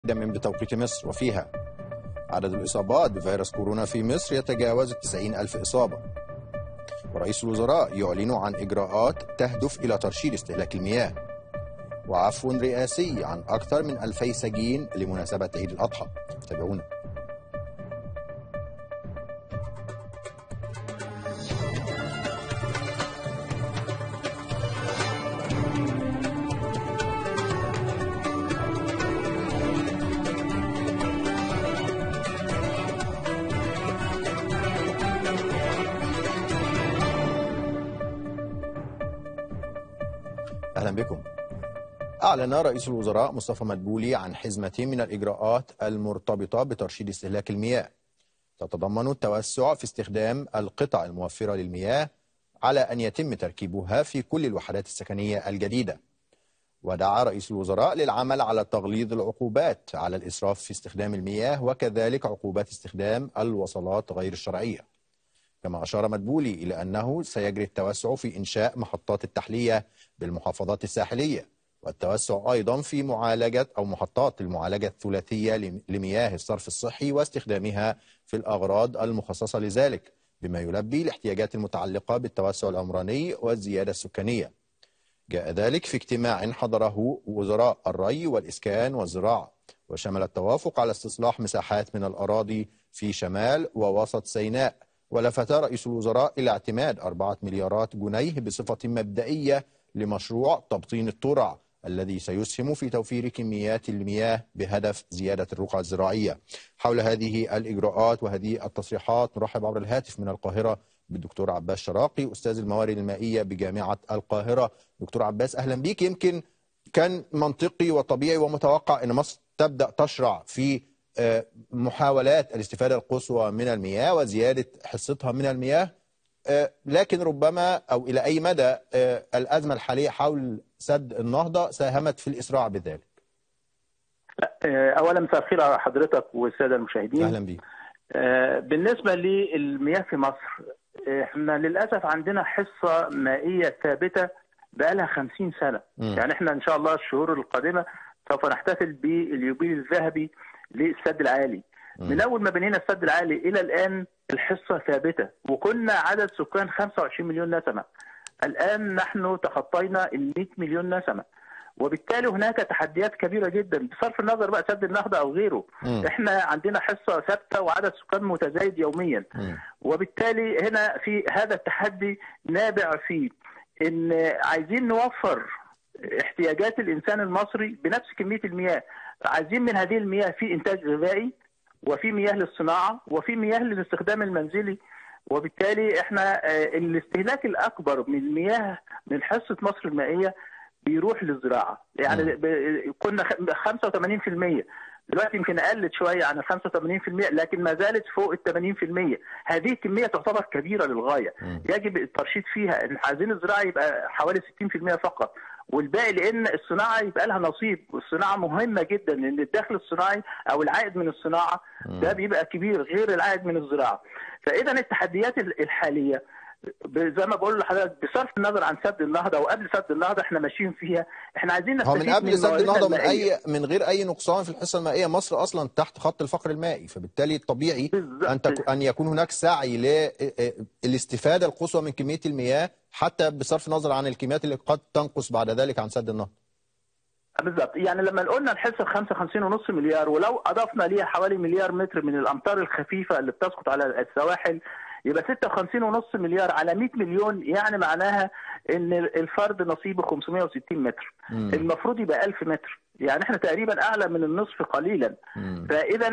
من بتوقيت مصر وفيها عدد الإصابات بفيروس كورونا في مصر يتجاوز 90 ألف إصابة ورئيس الوزراء يعلن عن إجراءات تهدف إلى ترشيد استهلاك المياه وعفو رئاسي عن أكثر من ألفي سجين لمناسبة عيد الأضحى تابعونا أهلا بكم أعلن رئيس الوزراء مصطفى مدبولي عن حزمة من الإجراءات المرتبطة بترشيد استهلاك المياه تتضمن التوسع في استخدام القطع الموفرة للمياه على أن يتم تركيبها في كل الوحدات السكنية الجديدة ودعا رئيس الوزراء للعمل على تغليظ العقوبات على الإسراف في استخدام المياه وكذلك عقوبات استخدام الوصلات غير الشرعية كما أشار مدبولي إلى أنه سيجري التوسع في إنشاء محطات التحلية بالمحافظات الساحلية والتوسع أيضا في معالجة أو محطات المعالجة الثلاثية لمياه الصرف الصحي واستخدامها في الأغراض المخصصة لذلك بما يلبي الاحتياجات المتعلقة بالتوسع العمراني والزيادة السكانية جاء ذلك في اجتماع حضره وزراء الري والإسكان والزراعة وشمل التوافق على استصلاح مساحات من الأراضي في شمال ووسط سيناء ولفت رئيس الوزراء إلى اعتماد أربعة مليارات جنيه بصفة مبدئية لمشروع تبطين الترع الذي سيسهم في توفير كميات المياه بهدف زيادة الرقعة الزراعية حول هذه الإجراءات وهذه التصريحات نرحب عبر الهاتف من القاهرة بالدكتور عباس شراقي أستاذ الموارد المائية بجامعة القاهرة دكتور عباس أهلا بيك يمكن كان منطقي وطبيعي ومتوقع أن مصر تبدأ تشرع في محاولات الاستفادة القصوى من المياه وزيادة حصتها من المياه لكن ربما أو إلى أي مدى الأزمة الحالية حول سد النهضة ساهمت في الإسراع بذلك أولا مساء الخير على حضرتك والسادة المشاهدين أهلا بك بالنسبة للمياه في مصر احنا للأسف عندنا حصة مائية ثابتة بقالها 50 سنة م. يعني احنا إن شاء الله الشهور القادمة سوف نحتفل باليوبيل الذهبي للسد العالي م. من أول ما بنينا السد العالي إلى الآن الحصة ثابتة وكنا عدد سكان 25 مليون نسمة الآن نحن تخطينا ال 100 مليون نسمة وبالتالي هناك تحديات كبيره جدا بصرف النظر بقى سد النهضه او غيره م. احنا عندنا حصه ثابته وعدد سكان متزايد يوميا م. وبالتالي هنا في هذا التحدي نابع في ان عايزين نوفر احتياجات الانسان المصري بنفس كميه المياه عايزين من هذه المياه في انتاج غذائي وفي مياه للصناعه وفي مياه للاستخدام المنزلي وبالتالي احنا الاستهلاك الاكبر من المياه من حصه مصر المائيه بيروح للزراعه يعني م. كنا 85% دلوقتي يمكن قلت شويه عن ال 85% لكن ما زالت فوق ال 80% هذه كميه تعتبر كبيره للغايه م. يجب الترشيد فيها ان عايزين الزراعه يبقى حوالي 60% فقط والباقي لان الصناعه يبقى لها نصيب والصناعه مهمه جدا لان الدخل الصناعي او العائد من الصناعه ده بيبقى كبير غير العائد من الزراعه فاذا التحديات الحاليه زي ما بقول لحضرتك بصرف النظر عن سد النهضه وقبل سد النهضه احنا ماشيين فيها احنا عايزين هو من قبل سد النهضه من اي من غير اي نقصان في الحصه المائيه مصر اصلا تحت خط الفقر المائي فبالتالي الطبيعي ان تك... ان يكون هناك سعي للاستفاده القصوى من كميه المياه حتى بصرف النظر عن الكميات اللي قد تنقص بعد ذلك عن سد النهضه بالظبط يعني لما قلنا الحصه 55.5 مليار ولو اضفنا ليها حوالي مليار متر من الامطار الخفيفه اللي بتسقط على السواحل يبقى 56.5 مليار على 100 مليون يعني معناها ان الفرد نصيبه 560 متر مم. المفروض يبقى 1000 متر يعني احنا تقريبا اعلى من النصف قليلا مم. فاذا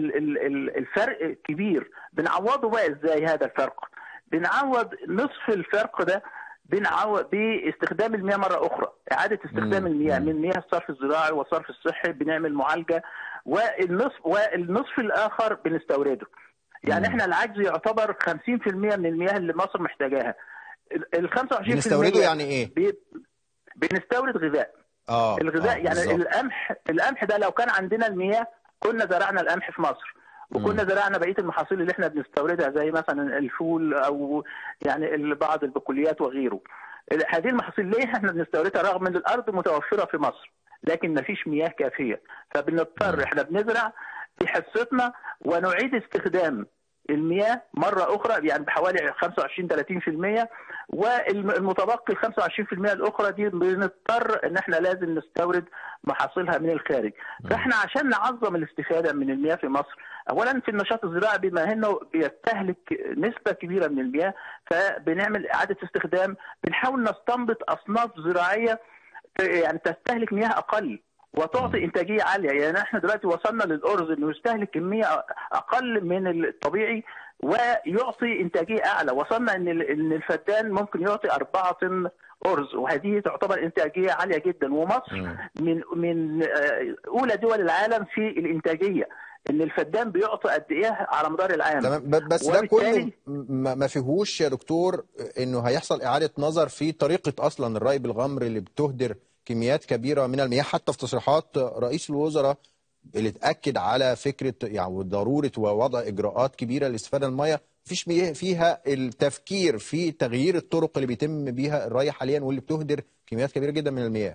الفرق كبير بنعوضه بقى ازاي هذا الفرق بنعوض نصف الفرق ده بنعوض باستخدام المياه مره اخرى اعاده استخدام المياه من مياه الصرف الزراعي والصرف الصحي بنعمل معالجه والنصف والنصف الاخر بنستورده يعني احنا العجز يعتبر 50% من المياه اللي مصر محتاجاها ال 25% بنستورده يعني ايه؟ بي... بنستورد غذاء اه الغذاء آه يعني بالزبط. القمح القمح ده لو كان عندنا المياه كنا زرعنا القمح في مصر وكنا زرعنا بقيه المحاصيل اللي احنا بنستوردها زي مثلا الفول او يعني بعض البقوليات وغيره هذه المحاصيل ليه احنا بنستوردها رغم ان الارض متوفره في مصر لكن ما فيش مياه كافيه فبنضطر احنا بنزرع في حصتنا ونعيد استخدام المياه مره اخرى يعني بحوالي 25 30% والمتبقي ال 25% الاخرى دي بنضطر ان احنا لازم نستورد محاصيلها من الخارج فاحنا عشان نعظم الاستفاده من المياه في مصر اولا في النشاط الزراعي بما انه بيستهلك نسبه كبيره من المياه فبنعمل اعاده استخدام بنحاول نستنبط اصناف زراعيه يعني تستهلك مياه اقل وتعطي انتاجيه عاليه يعني احنا دلوقتي وصلنا للارز انه يستهلك كميه اقل من الطبيعي ويعطي انتاجيه اعلى وصلنا ان ان الفدان ممكن يعطي 4 طن ارز وهذه تعتبر انتاجيه عاليه جدا ومصر من من اولى دول العالم في الانتاجيه ان الفدان بيعطي قد ايه على مدار العام تمام بس ده كله ما فيهوش يا دكتور انه هيحصل اعاده نظر في طريقه اصلا الري بالغمر اللي بتهدر كميات كبيره من المياه حتى في تصريحات رئيس الوزراء اللي تاكد على فكره يعني ضروره ووضع اجراءات كبيره لاستفاده المياه مفيش فيها التفكير في تغيير الطرق اللي بيتم بيها الري حاليا واللي بتهدر كميات كبيره جدا من المياه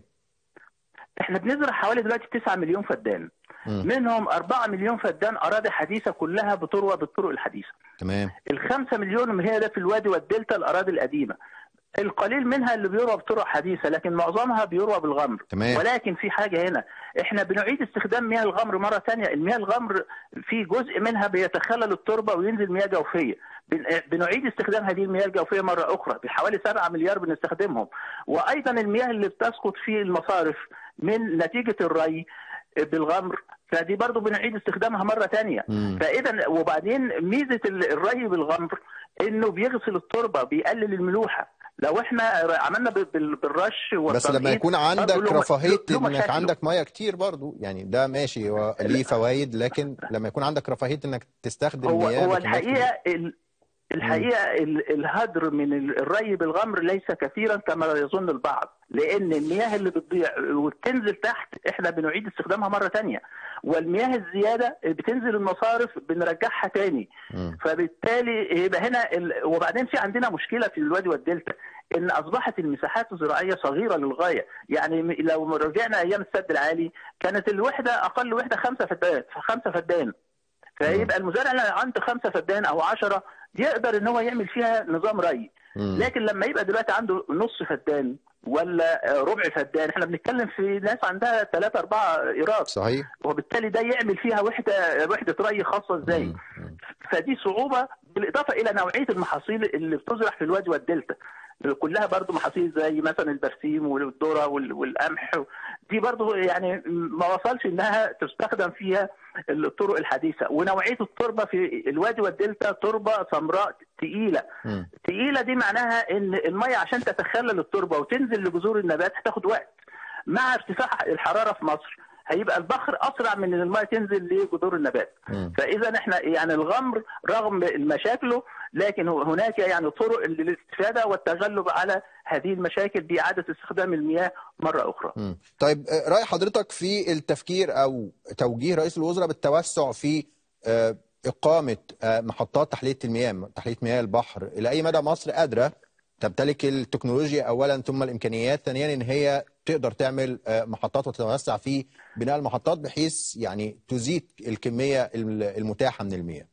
احنا بنزرع حوالي دلوقتي 9 مليون فدان م. منهم 4 مليون فدان اراضي حديثه كلها بتروى بالطرق الحديثه تمام ال 5 مليون هي ده في الوادي والدلتا الاراضي القديمه القليل منها اللي بيروى بطرق حديثه لكن معظمها بيروى بالغمر تمام. ولكن في حاجه هنا احنا بنعيد استخدام مياه الغمر مره ثانيه المياه الغمر في جزء منها بيتخلل التربه وينزل مياه جوفيه بنعيد استخدام هذه المياه الجوفيه مره اخرى بحوالي 7 مليار بنستخدمهم وايضا المياه اللي بتسقط في المصارف من نتيجه الري بالغمر فدي برضه بنعيد استخدامها مرة تانية فإذا وبعدين ميزة الري بالغمر إنه بيغسل التربة بيقلل الملوحة لو احنا عملنا بالرش بس لما يكون عندك رفاهيه انك عندك ميه كتير برضو يعني ده ماشي هو ليه فوائد لكن لما يكون عندك رفاهيه انك تستخدم هو مياه هو الحقيقه الحقيقه الهدر من الري بالغمر ليس كثيرا كما يظن البعض لان المياه اللي بتضيع وبتنزل تحت احنا بنعيد استخدامها مره ثانيه والمياه الزياده بتنزل المصارف بنرجعها تاني م. فبالتالي يبقى هنا ال... وبعدين في عندنا مشكله في الوادي والدلتا ان اصبحت المساحات الزراعيه صغيره للغايه يعني لو رجعنا ايام السد العالي كانت الوحده اقل وحده خمسه فدان خمسه فدان فيبقى المزارع اللي عنده خمسه فدان او عشرة يقدر ان هو يعمل فيها نظام ري م. لكن لما يبقى دلوقتي عنده نص فدان ولا ربع فدان احنا بنتكلم في ناس عندها ثلاثة أربعة إيراد صحيح وبالتالي ده يعمل فيها وحدة وحدة ري خاصة ازاي فدي صعوبة بالإضافة إلى نوعية المحاصيل اللي بتزرع في الوادي والدلتا كلها برضو محاصيل زي مثلا البرسيم والذره والقمح دي برضو يعني ما وصلش انها تستخدم فيها الطرق الحديثه ونوعيه التربه في الوادي والدلتا تربه سمراء تقيله تقيله دي معناها ان الميه عشان تتخلل التربه وتنزل لجذور النبات هتاخد وقت مع ارتفاع الحراره في مصر هيبقى البخر اسرع من ان الميه تنزل لجذور النبات فاذا احنا يعني الغمر رغم مشاكله لكن هناك يعني طرق للاستفاده والتغلب على هذه المشاكل باعاده استخدام المياه مره اخرى. م. طيب راي حضرتك في التفكير او توجيه رئيس الوزراء بالتوسع في اقامه محطات تحليه المياه، تحليه مياه البحر، الى اي مدى مصر قادره تمتلك التكنولوجيا اولا ثم الامكانيات ثانيا ان هي تقدر تعمل محطات وتتوسع في بناء المحطات بحيث يعني تزيد الكميه المتاحه من المياه.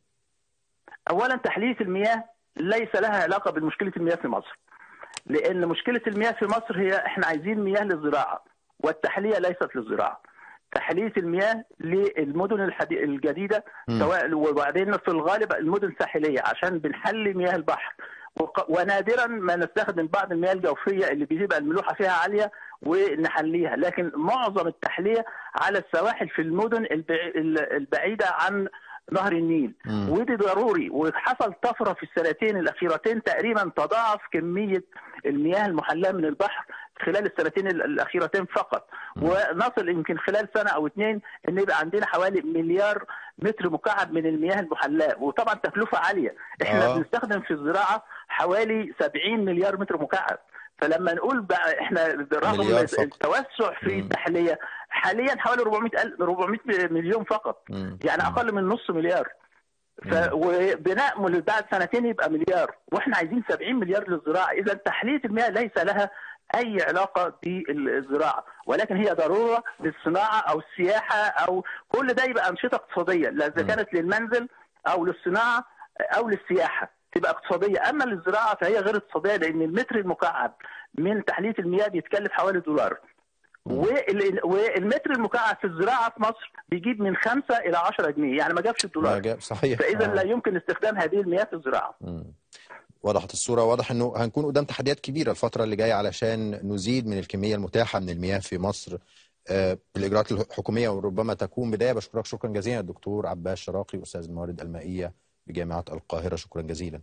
اولا تحليه المياه ليس لها علاقه بمشكله المياه في مصر. لان مشكله المياه في مصر هي احنا عايزين مياه للزراعه والتحليه ليست للزراعه. تحليه المياه للمدن الجديده سواء وبعدين في الغالب المدن الساحليه عشان بنحلي مياه البحر ونادرا ما نستخدم بعض المياه الجوفيه اللي بيبقى الملوحه فيها عاليه ونحليها لكن معظم التحليه على السواحل في المدن البعيده عن نهر النيل مم. ودي ضروري وحصل طفره في السنتين الاخيرتين تقريبا تضاعف كميه المياه المحلاه من البحر خلال السنتين الاخيرتين فقط ونصل يمكن خلال سنه او اثنين ان يبقى عندنا حوالي مليار متر مكعب من المياه المحلاه وطبعا تكلفه عاليه احنا آه. بنستخدم في الزراعه حوالي 70 مليار متر مكعب فلما نقول بقى احنا رغم مليار فقط. التوسع في مم. التحليه حاليا حوالي 400 ألف 400 مليون فقط مم. يعني اقل من نص مليار ف... وبناء من بعد سنتين يبقى مليار واحنا عايزين 70 مليار للزراعه اذا تحليه المياه ليس لها اي علاقه بالزراعه ولكن هي ضروره للصناعه او السياحه او كل ده يبقى انشطه اقتصاديه لا اذا كانت للمنزل او للصناعه او للسياحه تبقى اقتصاديه اما للزراعه فهي غير اقتصاديه لان المتر المكعب من تحليه المياه بيتكلف حوالي دولار والمتر المكعب في الزراعه في مصر بيجيب من 5 الى 10 جنيه يعني ما جابش الدولار ما جاب صحيح فاذا آه. لا يمكن استخدام هذه المياه في الزراعه مم. وضحت الصورة واضح انه هنكون قدام تحديات كبيرة الفترة اللي جاية علشان نزيد من الكمية المتاحة من المياه في مصر آه، بالإجراءات الحكومية وربما تكون بداية بشكرك شكرا جزيلا الدكتور عباس شراقي أستاذ الموارد المائية بجامعة القاهرة شكرا جزيلا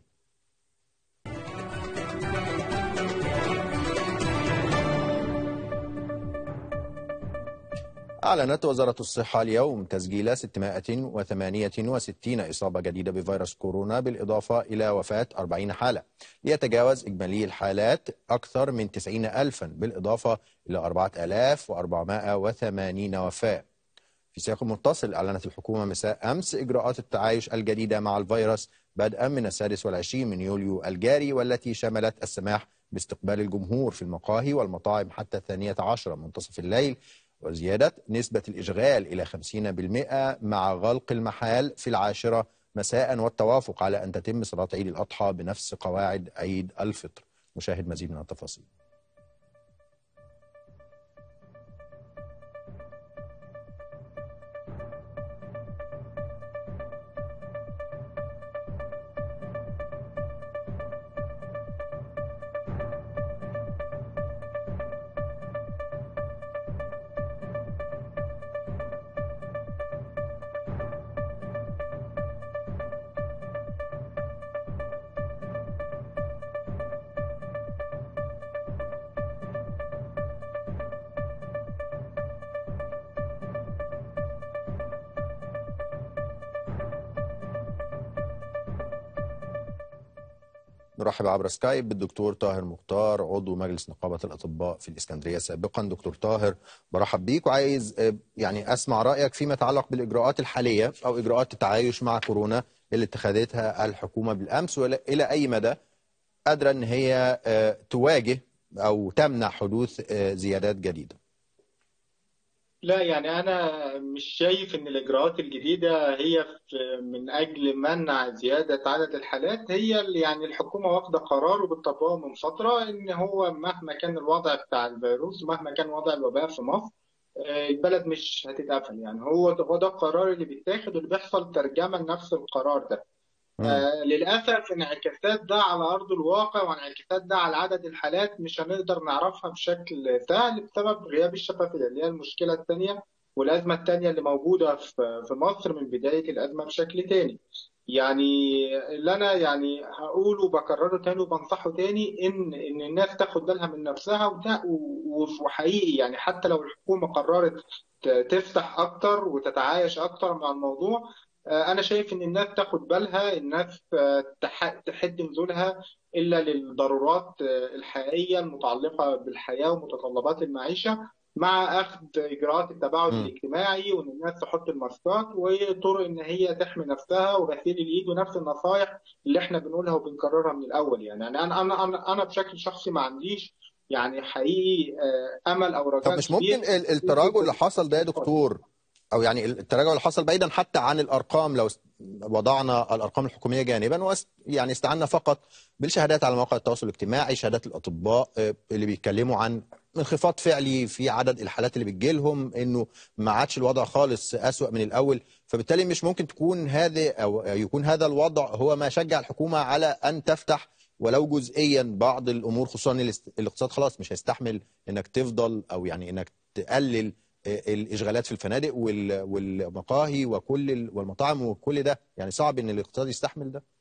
أعلنت وزارة الصحة اليوم تسجيل 668 إصابة جديدة بفيروس كورونا بالإضافة إلى وفاة 40 حالة ليتجاوز إجمالي الحالات أكثر من 90 ألفا بالإضافة إلى 4480 وفاة في سياق متصل أعلنت الحكومة مساء أمس إجراءات التعايش الجديدة مع الفيروس بدءا من السادس والعشرين من يوليو الجاري والتي شملت السماح باستقبال الجمهور في المقاهي والمطاعم حتى الثانية عشرة منتصف الليل وزيادة نسبة الإشغال إلى 50% مع غلق المحال في العاشرة مساء والتوافق على أن تتم صلاة عيد الأضحى بنفس قواعد عيد الفطر نشاهد مزيد من التفاصيل نرحب عبر سكايب بالدكتور طاهر مختار عضو مجلس نقابة الأطباء في الإسكندرية سابقا دكتور طاهر برحب بيك وعايز آه، يعني أسمع رأيك فيما يتعلق بالإجراءات الحالية أو إجراءات التعايش مع كورونا اللي اتخذتها الحكومة بالأمس وإلى أي مدى قادرة أن هي آه، تواجه أو تمنع حدوث آه، زيادات جديدة لا يعني أنا مش شايف إن الإجراءات الجديدة هي في من أجل منع زيادة عدد الحالات هي اللي يعني الحكومة واخدة قرار وبتطبقه من فترة إن هو مهما كان الوضع بتاع الفيروس مهما كان وضع الوباء في مصر آه، البلد مش هتتقفل يعني هو ده هو ده القرار اللي بيتاخد واللي بيحصل ترجمة لنفس القرار ده مم. آه، للأسف انعكاسات ده على أرض الواقع وانعكاسات ده على عدد الحالات مش هنقدر نعرفها بشكل سهل بسبب غياب الشفافية اللي هي المشكلة الثانية والأزمة الثانية اللي موجودة في في مصر من بداية الأزمة بشكل تاني يعني اللي أنا يعني هقوله وبكرره تاني وبنصحه تاني إن إن الناس تاخد بالها من نفسها وده و- وحقيقي يعني حتى لو الحكومة قررت ت- تفتح أكتر وتتعايش أكتر مع الموضوع آه، أنا شايف إن الناس تاخد بالها الناس آه، تح- تحد نزولها إلا للضرورات آه، الحقيقية المتعلقة بالحياة ومتطلبات المعيشة مع أخذ إجراءات التباعد مم. الاجتماعي وإن الناس تحط الماسكات وطرق إن هي تحمي نفسها وغسيل الإيد ونفس النصائح اللي إحنا بنقولها وبنكررها من الأول يعني يعني أنا أنا أنا أنا بشكل شخصي ما عنديش يعني حقيقي آه، أمل أو طب رجاء مش كبير ممكن ال- التراجع اللي حصل ده يا دكتور او يعني التراجع اللي حصل بعيدا حتى عن الارقام لو است- وضعنا الارقام الحكوميه جانبا واست يعني استعنا فقط بالشهادات على مواقع التواصل الاجتماعي شهادات الاطباء آه، اللي بيتكلموا عن انخفاض فعلي في عدد الحالات اللي بتجيلهم انه ما عادش الوضع خالص اسوأ من الاول فبالتالي مش ممكن تكون هذا او يكون هذا الوضع هو ما شجع الحكومه على ان تفتح ولو جزئيا بعض الامور خصوصا إن الاست- الاقتصاد خلاص مش هيستحمل انك تفضل او يعني انك تقلل آه، الاشغالات في الفنادق وال- والمقاهي وكل ال- والمطاعم وكل ده يعني صعب ان الاقتصاد يستحمل ده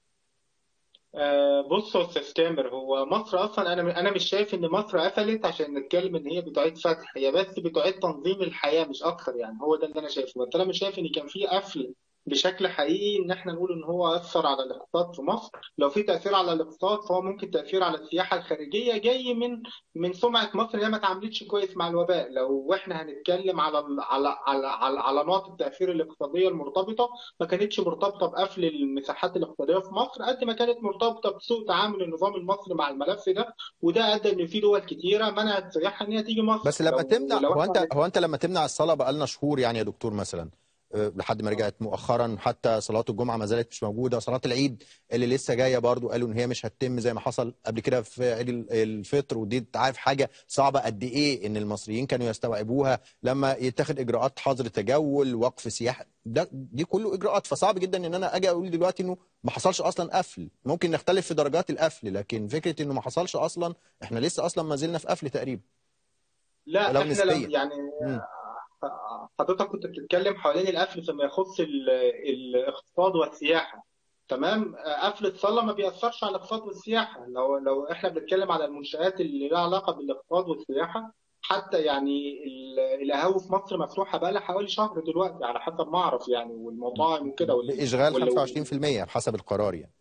آه، بص يا استاذ تامر هو مصر اصلا انا انا مش شايف ان مصر قفلت عشان نتكلم ان هي بتعيد فتح هي بس بتعيد تنظيم الحياه مش اكتر يعني هو ده اللي انا شايفه بس انا مش شايف ان كان في قفل بشكل حقيقي ان احنا نقول ان هو اثر على الاقتصاد في مصر لو في تاثير على الاقتصاد فهو ممكن تاثير على السياحه الخارجيه جاي من من سمعه مصر اللي هي ما اتعاملتش كويس مع الوباء لو احنا هنتكلم على على على على, على نقط التاثير الاقتصاديه المرتبطه ما كانتش مرتبطه بقفل المساحات الاقتصاديه في مصر قد ما كانت مرتبطه بسوء تعامل النظام المصري مع الملف ده وده ادى ان في دول كتيره منعت سياحها ان هي تيجي مصر بس لما لو تمنع لو هو احنا انت هو انت لما تمنع الصلاه بقالنا شهور يعني يا دكتور مثلا أه، لحد ما رجعت مؤخرا حتى صلاه الجمعه ما زالت مش موجوده صلاه العيد اللي لسه جايه برضو قالوا ان هي مش هتتم زي ما حصل قبل كده في عيد ال- الفطر ودي انت عارف حاجه صعبه قد ايه ان المصريين كانوا يستوعبوها لما يتخذ اجراءات حظر تجول وقف سياحه ده دي كله اجراءات فصعب جدا ان انا اجي اقول دلوقتي انه ما حصلش اصلا قفل ممكن نختلف في درجات القفل لكن فكره انه ما حصلش اصلا احنا لسه اصلا ما زلنا في قفل تقريبا لا ولو احنا نسبيا لم يعني مم. حضرتك كنت بتتكلم حوالين القفل فيما يخص ال- الاقتصاد والسياحه تمام قفل الصاله ما بيأثرش على الاقتصاد والسياحه لو لو احنا بنتكلم على المنشآت اللي لها علاقه بالاقتصاد والسياحه حتى يعني ال- القهاوي في مصر مفتوحه بقى لها حوالي شهر دلوقتي على حسب ما اعرف يعني والمطاعم وكده وال- باشغال وال- 25% بحسب القرار يعني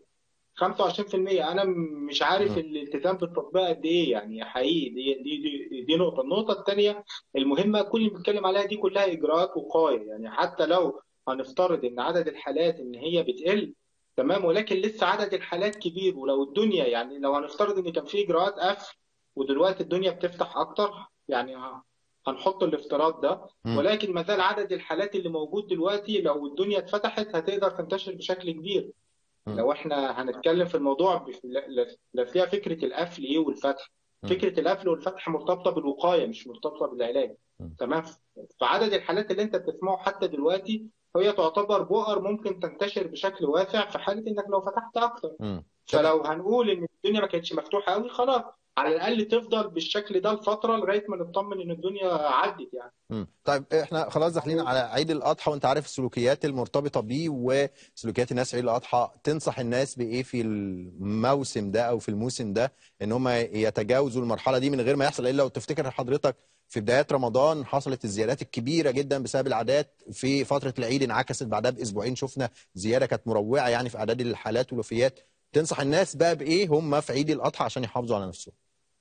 25% انا م- مش عارف مم. الالتزام بالتطبيق قد ايه يعني حقيقي دي دي دي, دي نقطه النقطه الثانيه المهمه كل اللي بنتكلم عليها دي كلها اجراءات وقايه يعني حتى لو هنفترض ان عدد الحالات ان هي بتقل تمام ولكن لسه عدد الحالات كبير ولو الدنيا يعني لو هنفترض ان كان في اجراءات قفل ودلوقتي الدنيا بتفتح اكتر يعني ه- هنحط الافتراض ده مم. ولكن ما زال عدد الحالات اللي موجود دلوقتي لو الدنيا اتفتحت هتقدر تنتشر بشكل كبير مم. لو احنا هنتكلم في الموضوع بف- لا لا- لا فيها فكره القفل ايه والفتح مم. فكره القفل والفتح مرتبطه بالوقايه مش مرتبطه بالعلاج مم. تمام فعدد الحالات اللي انت بتسمعه حتى دلوقتي هي تعتبر بؤر ممكن تنتشر بشكل واسع في حاله انك لو فتحت اكتر مم. فلو هنقول ان الدنيا ما كانتش مفتوحه قوي خلاص على الاقل تفضل بالشكل ده لفتره لغايه ما نطمن ان الدنيا عدت يعني مم. طيب احنا خلاص داخلين على عيد الاضحى وانت عارف السلوكيات المرتبطه بيه وسلوكيات الناس في عيد الاضحى تنصح الناس بايه في الموسم ده او في الموسم ده ان هم يتجاوزوا المرحله دي من غير ما يحصل الا لو تفتكر حضرتك في بدايات رمضان حصلت الزيادات الكبيره جدا بسبب العادات في فتره العيد انعكست بعدها باسبوعين شفنا زياده كانت مروعه يعني في اعداد الحالات والوفيات تنصح الناس بقى بايه هم في عيد الاضحى عشان يحافظوا على نفسهم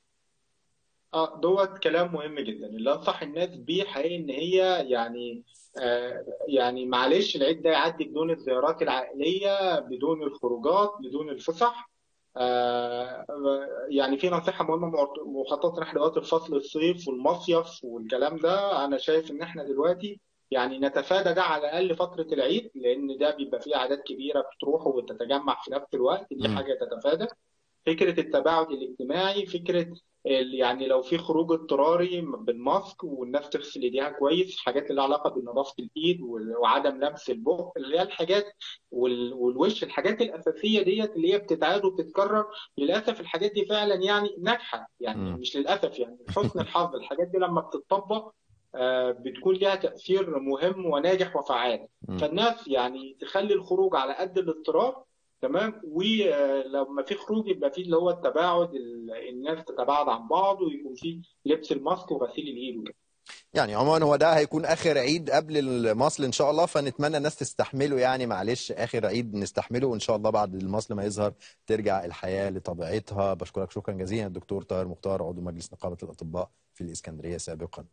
اه دوت كلام مهم جدا اللي انصح الناس بيه حقيقي ان هي يعني آه يعني معلش العيد ده يعدي بدون الزيارات العائليه بدون الخروجات بدون الفسح آه يعني في نصيحه مهمه معت- مخططه نحن دلوقتي فصل الصيف والمصيف والكلام ده انا شايف ان احنا دلوقتي يعني نتفادى ده على الاقل فتره العيد لان ده بيبقى فيه اعداد كبيره بتروح وتتجمع في نفس الوقت دي مم. حاجه تتفادى فكرة التباعد الاجتماعي فكرة ال- يعني لو في خروج اضطراري بالماسك والناس تغسل ايديها كويس حاجات اللي لها علاقة بنظافة الايد وال- وعدم لمس البق اللي هي الحاجات وال- والوش الحاجات الأساسية ديت اللي هي بتتعاد وبتتكرر للأسف الحاجات دي فعلا يعني ناجحة يعني مم. مش للأسف يعني حسن الحظ الحاجات دي لما بتطبق آه، بتكون لها تأثير مهم وناجح وفعال مم. فالناس يعني تخلي الخروج على قد الاضطرار تمام ولما في خروج يبقى في اللي هو التباعد ال- الناس تتباعد عن بعض ويكون في لبس الماسك وغسيل الايد وكده يعني عموما هو ده هيكون اخر عيد قبل المصل ان شاء الله فنتمنى الناس تستحمله يعني معلش اخر عيد نستحمله وان شاء الله بعد المصل ما يظهر ترجع الحياه لطبيعتها بشكرك شكرا جزيلا الدكتور طاهر مختار عضو مجلس نقابه الاطباء في الاسكندريه سابقا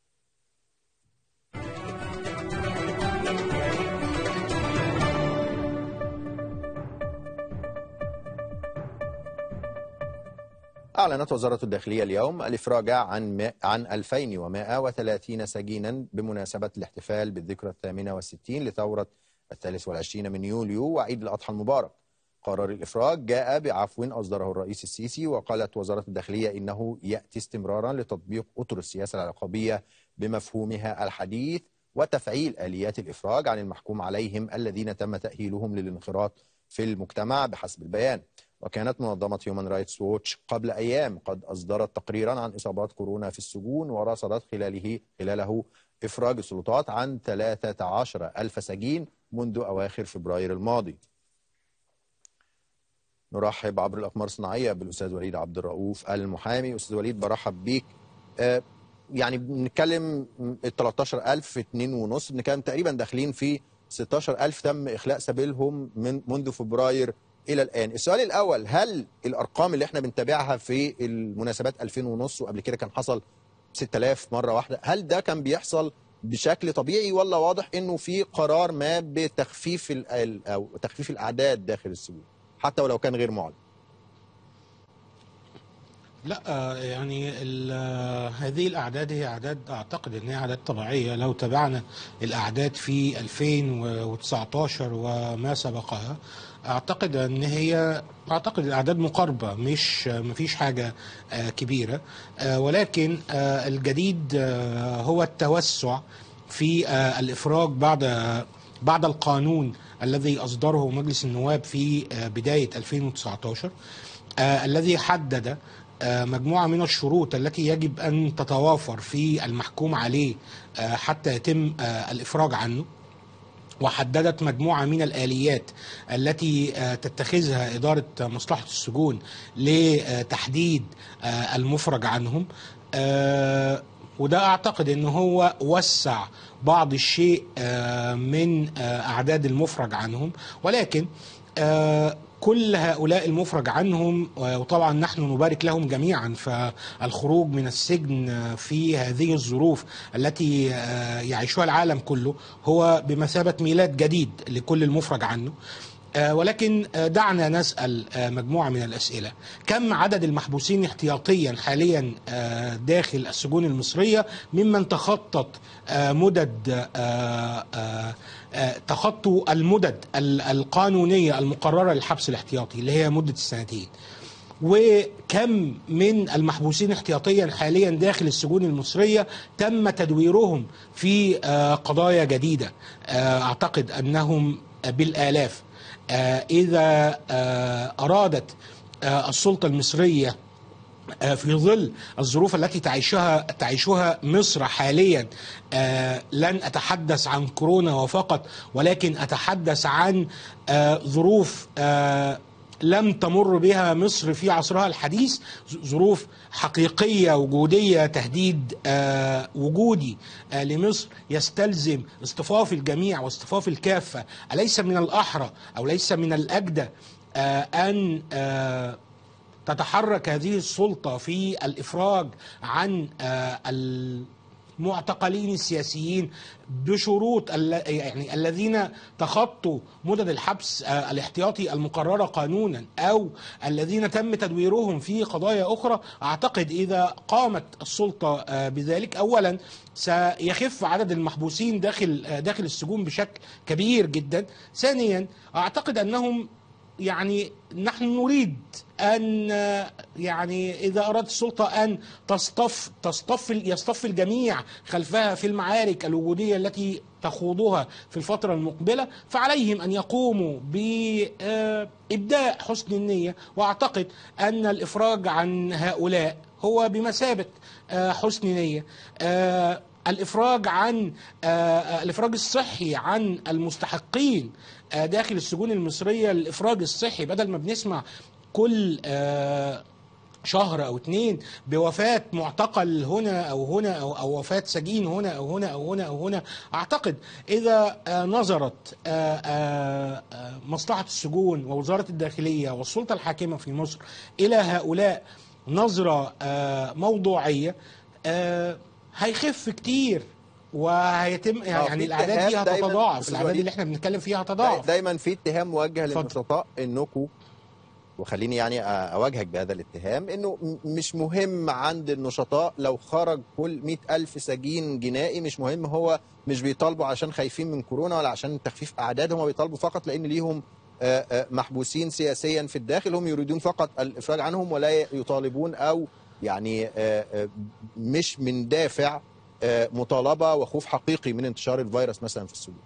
أعلنت وزارة الداخلية اليوم الإفراج عن م- عن 2130 سجينا بمناسبة الاحتفال بالذكرى الثامنة والستين لثورة الثالث والعشرين من يوليو وعيد الأضحى المبارك قرار الإفراج جاء بعفو أصدره الرئيس السيسي وقالت وزارة الداخلية إنه يأتي استمرارا لتطبيق أطر السياسة العقابية بمفهومها الحديث وتفعيل آليات الإفراج عن المحكوم عليهم الذين تم تأهيلهم للانخراط في المجتمع بحسب البيان وكانت منظمة هيومن رايتس ووتش قبل أيام قد أصدرت تقريرا عن إصابات كورونا في السجون ورصدت خلاله خلاله إفراج السلطات عن 13 ألف سجين منذ أواخر فبراير الماضي نرحب عبر الأقمار الصناعية بالأستاذ وليد عبد الرؤوف المحامي أستاذ وليد برحب بيك آه، يعني بنتكلم ال 13000 في 2 ونص بنتكلم تقريبا داخلين في 16000 تم إخلاء سبيلهم من منذ فبراير إلى الآن السؤال الأول هل الأرقام اللي احنا بنتابعها في المناسبات 2000 ونص وقبل كده كان حصل 6000 مرة واحدة هل ده كان بيحصل بشكل طبيعي ولا واضح انه في قرار ما بتخفيف ال- او تخفيف الاعداد داخل السجون حتى ولو كان غير معلن لا آه، يعني ال- آه، هذه الأعداد هي أعداد أعتقد أنها أعداد طبيعية لو تابعنا الأعداد في 2019 وما سبقها أعتقد أن هي أعتقد الأعداد مقاربة مش مفيش حاجة آه، كبيرة آه، ولكن آه، الجديد آه، هو التوسع في آه، الإفراج بعد بعد القانون الذي أصدره مجلس النواب في آه، بداية 2019 آه، الذي حدد آه، مجموعة من الشروط التي يجب أن تتوافر في المحكوم عليه آه، حتى يتم آه، الإفراج عنه وحددت مجموعة من الآليات التي آه، تتخذها إدارة مصلحة السجون لتحديد آه، المفرج عنهم آه، وده أعتقد أنه هو وسع بعض الشيء آه، من آه، أعداد المفرج عنهم ولكن آه، كل هؤلاء المفرج عنهم آه، وطبعا نحن نبارك لهم جميعا فالخروج من السجن آه، في هذه الظروف التي آه، يعيشها العالم كله هو بمثابة ميلاد جديد لكل المفرج عنه آه، ولكن آه، دعنا نسأل آه، مجموعة من الأسئلة كم عدد المحبوسين احتياطيا حاليا آه، داخل السجون المصرية ممن تخطط آه، مدد آه، آه، آه، تخطوا المدد ال- القانونية المقررة للحبس الاحتياطي اللي هي مدة السنتين وكم من المحبوسين احتياطيا حاليا داخل السجون المصرية تم تدويرهم في آه، قضايا جديدة آه، أعتقد أنهم بالآلاف آه، إذا آه، أرادت آه، السلطة المصرية آه، في ظل الظروف التي تعيشها تعيشها مصر حاليا آه، لن اتحدث عن كورونا وفقط ولكن اتحدث عن آه، ظروف آه، لم تمر بها مصر في عصرها الحديث ظ- ظروف حقيقيه وجوديه تهديد آه، وجودي آه، لمصر يستلزم اصطفاف الجميع واصطفاف الكافه اليس من الاحرى او ليس من الاجدى آه، ان آه، تتحرك هذه السلطة في الإفراج عن آه، المعتقلين السياسيين بشروط ال- يعني الذين تخطوا مدد الحبس آه، الاحتياطي المقررة قانونا أو الذين تم تدويرهم في قضايا أخرى أعتقد إذا قامت السلطة آه، بذلك أولا سيخف عدد المحبوسين داخل آه، داخل السجون بشكل كبير جدا ثانيا أعتقد أنهم يعني نحن نريد ان يعني اذا ارادت السلطه ان تصطف تصطف يصطف الجميع خلفها في المعارك الوجوديه التي تخوضها في الفتره المقبله فعليهم ان يقوموا بابداء حسن النيه واعتقد ان الافراج عن هؤلاء هو بمثابه آه، حسن نيه آه، الافراج عن آه، الافراج الصحي عن المستحقين آه، داخل السجون المصريه الافراج الصحي بدل ما بنسمع كل آه، شهر او اتنين بوفاه معتقل هنا او هنا او, أو وفاه سجين هنا او هنا او هنا او هنا اعتقد اذا آه، نظرت آه، آه، آه، مصلحه السجون ووزاره الداخليه والسلطه الحاكمه في مصر الى هؤلاء نظره آه، موضوعيه آه، هيخف كتير وهيتم في يعني الاعداد دي اتهام دايماً هتتضاعف أستاذ الاعداد وليد. اللي احنا بنتكلم فيها داي- هتتضاعف دايما في اتهام موجه اتفضل. للنشطاء انكم وخليني يعني أ- اواجهك بهذا الاتهام انه م- مش مهم عند النشطاء لو خرج كل مئة ألف سجين جنائي مش مهم هو مش بيطالبوا عشان خايفين من كورونا ولا عشان تخفيف اعداد هم بيطالبوا فقط لان ليهم آه، آه، محبوسين سياسيا في الداخل هم يريدون فقط الافراج عنهم ولا يطالبون او يعني آه، آه، مش من دافع آه، مطالبه وخوف حقيقي من انتشار الفيروس مثلا في السجون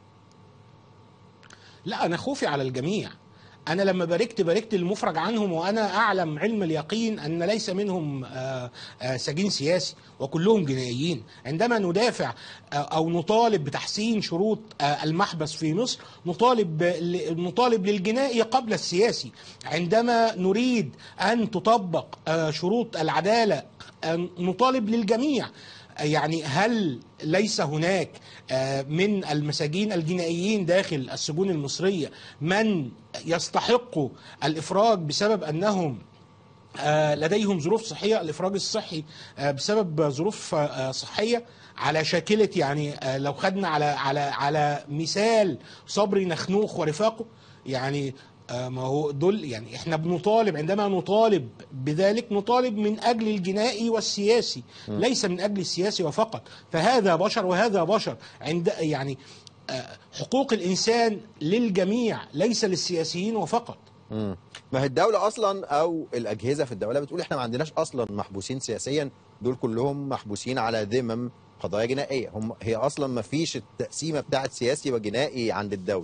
لا انا خوفي على الجميع انا لما باركت باركت المفرج عنهم وانا اعلم علم اليقين ان ليس منهم آه، آه، سجين سياسي وكلهم جنائيين عندما ندافع آه، او نطالب بتحسين شروط آه، المحبس في مصر نطالب ب- ل- نطالب للجنائي قبل السياسي عندما نريد ان تطبق آه، شروط العداله آه، نطالب للجميع يعني هل ليس هناك آه، من المساجين الجنائيين داخل السجون المصرية من يستحقوا الإفراج بسبب أنهم آه، لديهم ظروف صحية الإفراج الصحي آه، بسبب ظروف آه، صحية على شاكلة يعني آه، لو خدنا على على على مثال صبري نخنوخ ورفاقه يعني آه، ما هو دول يعني احنا بنطالب عندما نطالب بذلك نطالب من اجل الجنائي والسياسي ليس من اجل السياسي وفقط فهذا بشر وهذا بشر عند يعني آه، حقوق الانسان للجميع ليس للسياسيين وفقط مم. ما هي الدولة أصلا أو الأجهزة في الدولة بتقول إحنا ما عندناش أصلا محبوسين سياسيا دول كلهم محبوسين على ذمم قضايا جنائية هم هي أصلا ما فيش التقسيمة بتاعت سياسي وجنائي عند الدولة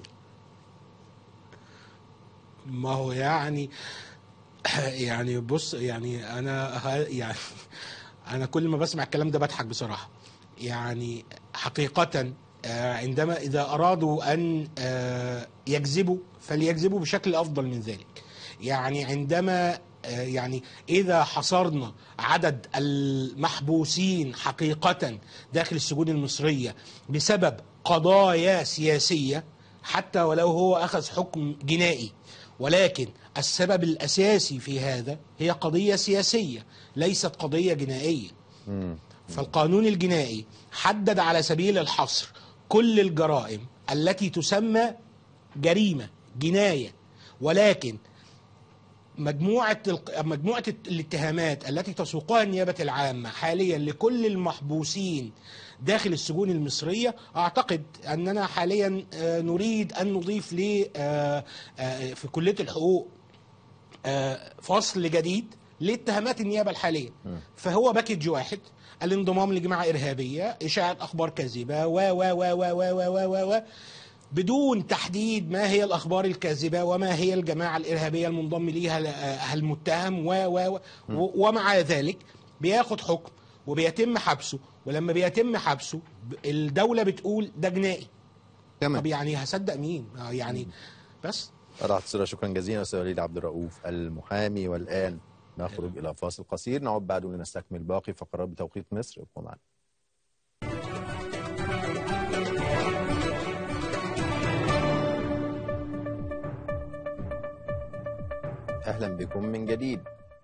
ما هو يعني يعني بص يعني انا ه- يعني انا كل ما بسمع الكلام ده بضحك بصراحه يعني حقيقه آه، عندما اذا ارادوا ان آه، يكذبوا فليكذبوا بشكل افضل من ذلك يعني عندما آه، يعني اذا حصرنا عدد المحبوسين حقيقه داخل السجون المصريه بسبب قضايا سياسيه حتى ولو هو اخذ حكم جنائي ولكن السبب الاساسي في هذا هي قضيه سياسيه ليست قضيه جنائيه فالقانون الجنائي حدد على سبيل الحصر كل الجرائم التي تسمى جريمه جنايه ولكن مجموعة الق- مجموعة الاتهامات التي تسوقها النيابة العامة حاليا لكل المحبوسين داخل السجون المصرية أعتقد أننا حاليا آه، نريد أن نضيف ل آه، آه، في كلية الحقوق آه، فصل جديد لاتهامات النيابة الحالية فهو باكج واحد الانضمام لجماعة إرهابية إشاعة أخبار كاذبة و و و و و و و و و بدون تحديد ما هي الأخبار الكاذبة وما هي الجماعة الإرهابية المنضم ليها ل- آه، المتهم و و و ومع ذلك بياخد حكم وبيتم حبسه ولما بيتم حبسه ب- الدولة بتقول ده جنائي تمام طب يعني هصدق مين آه، يعني بس راح تصير شكرا جزيلا أستاذ وليد عبد الرؤوف المحامي والآن نخرج إلى فاصل قصير نعود بعد لنستكمل باقي فقرات بتوقيت مصر ابقوا معنا أهلا بكم من جديد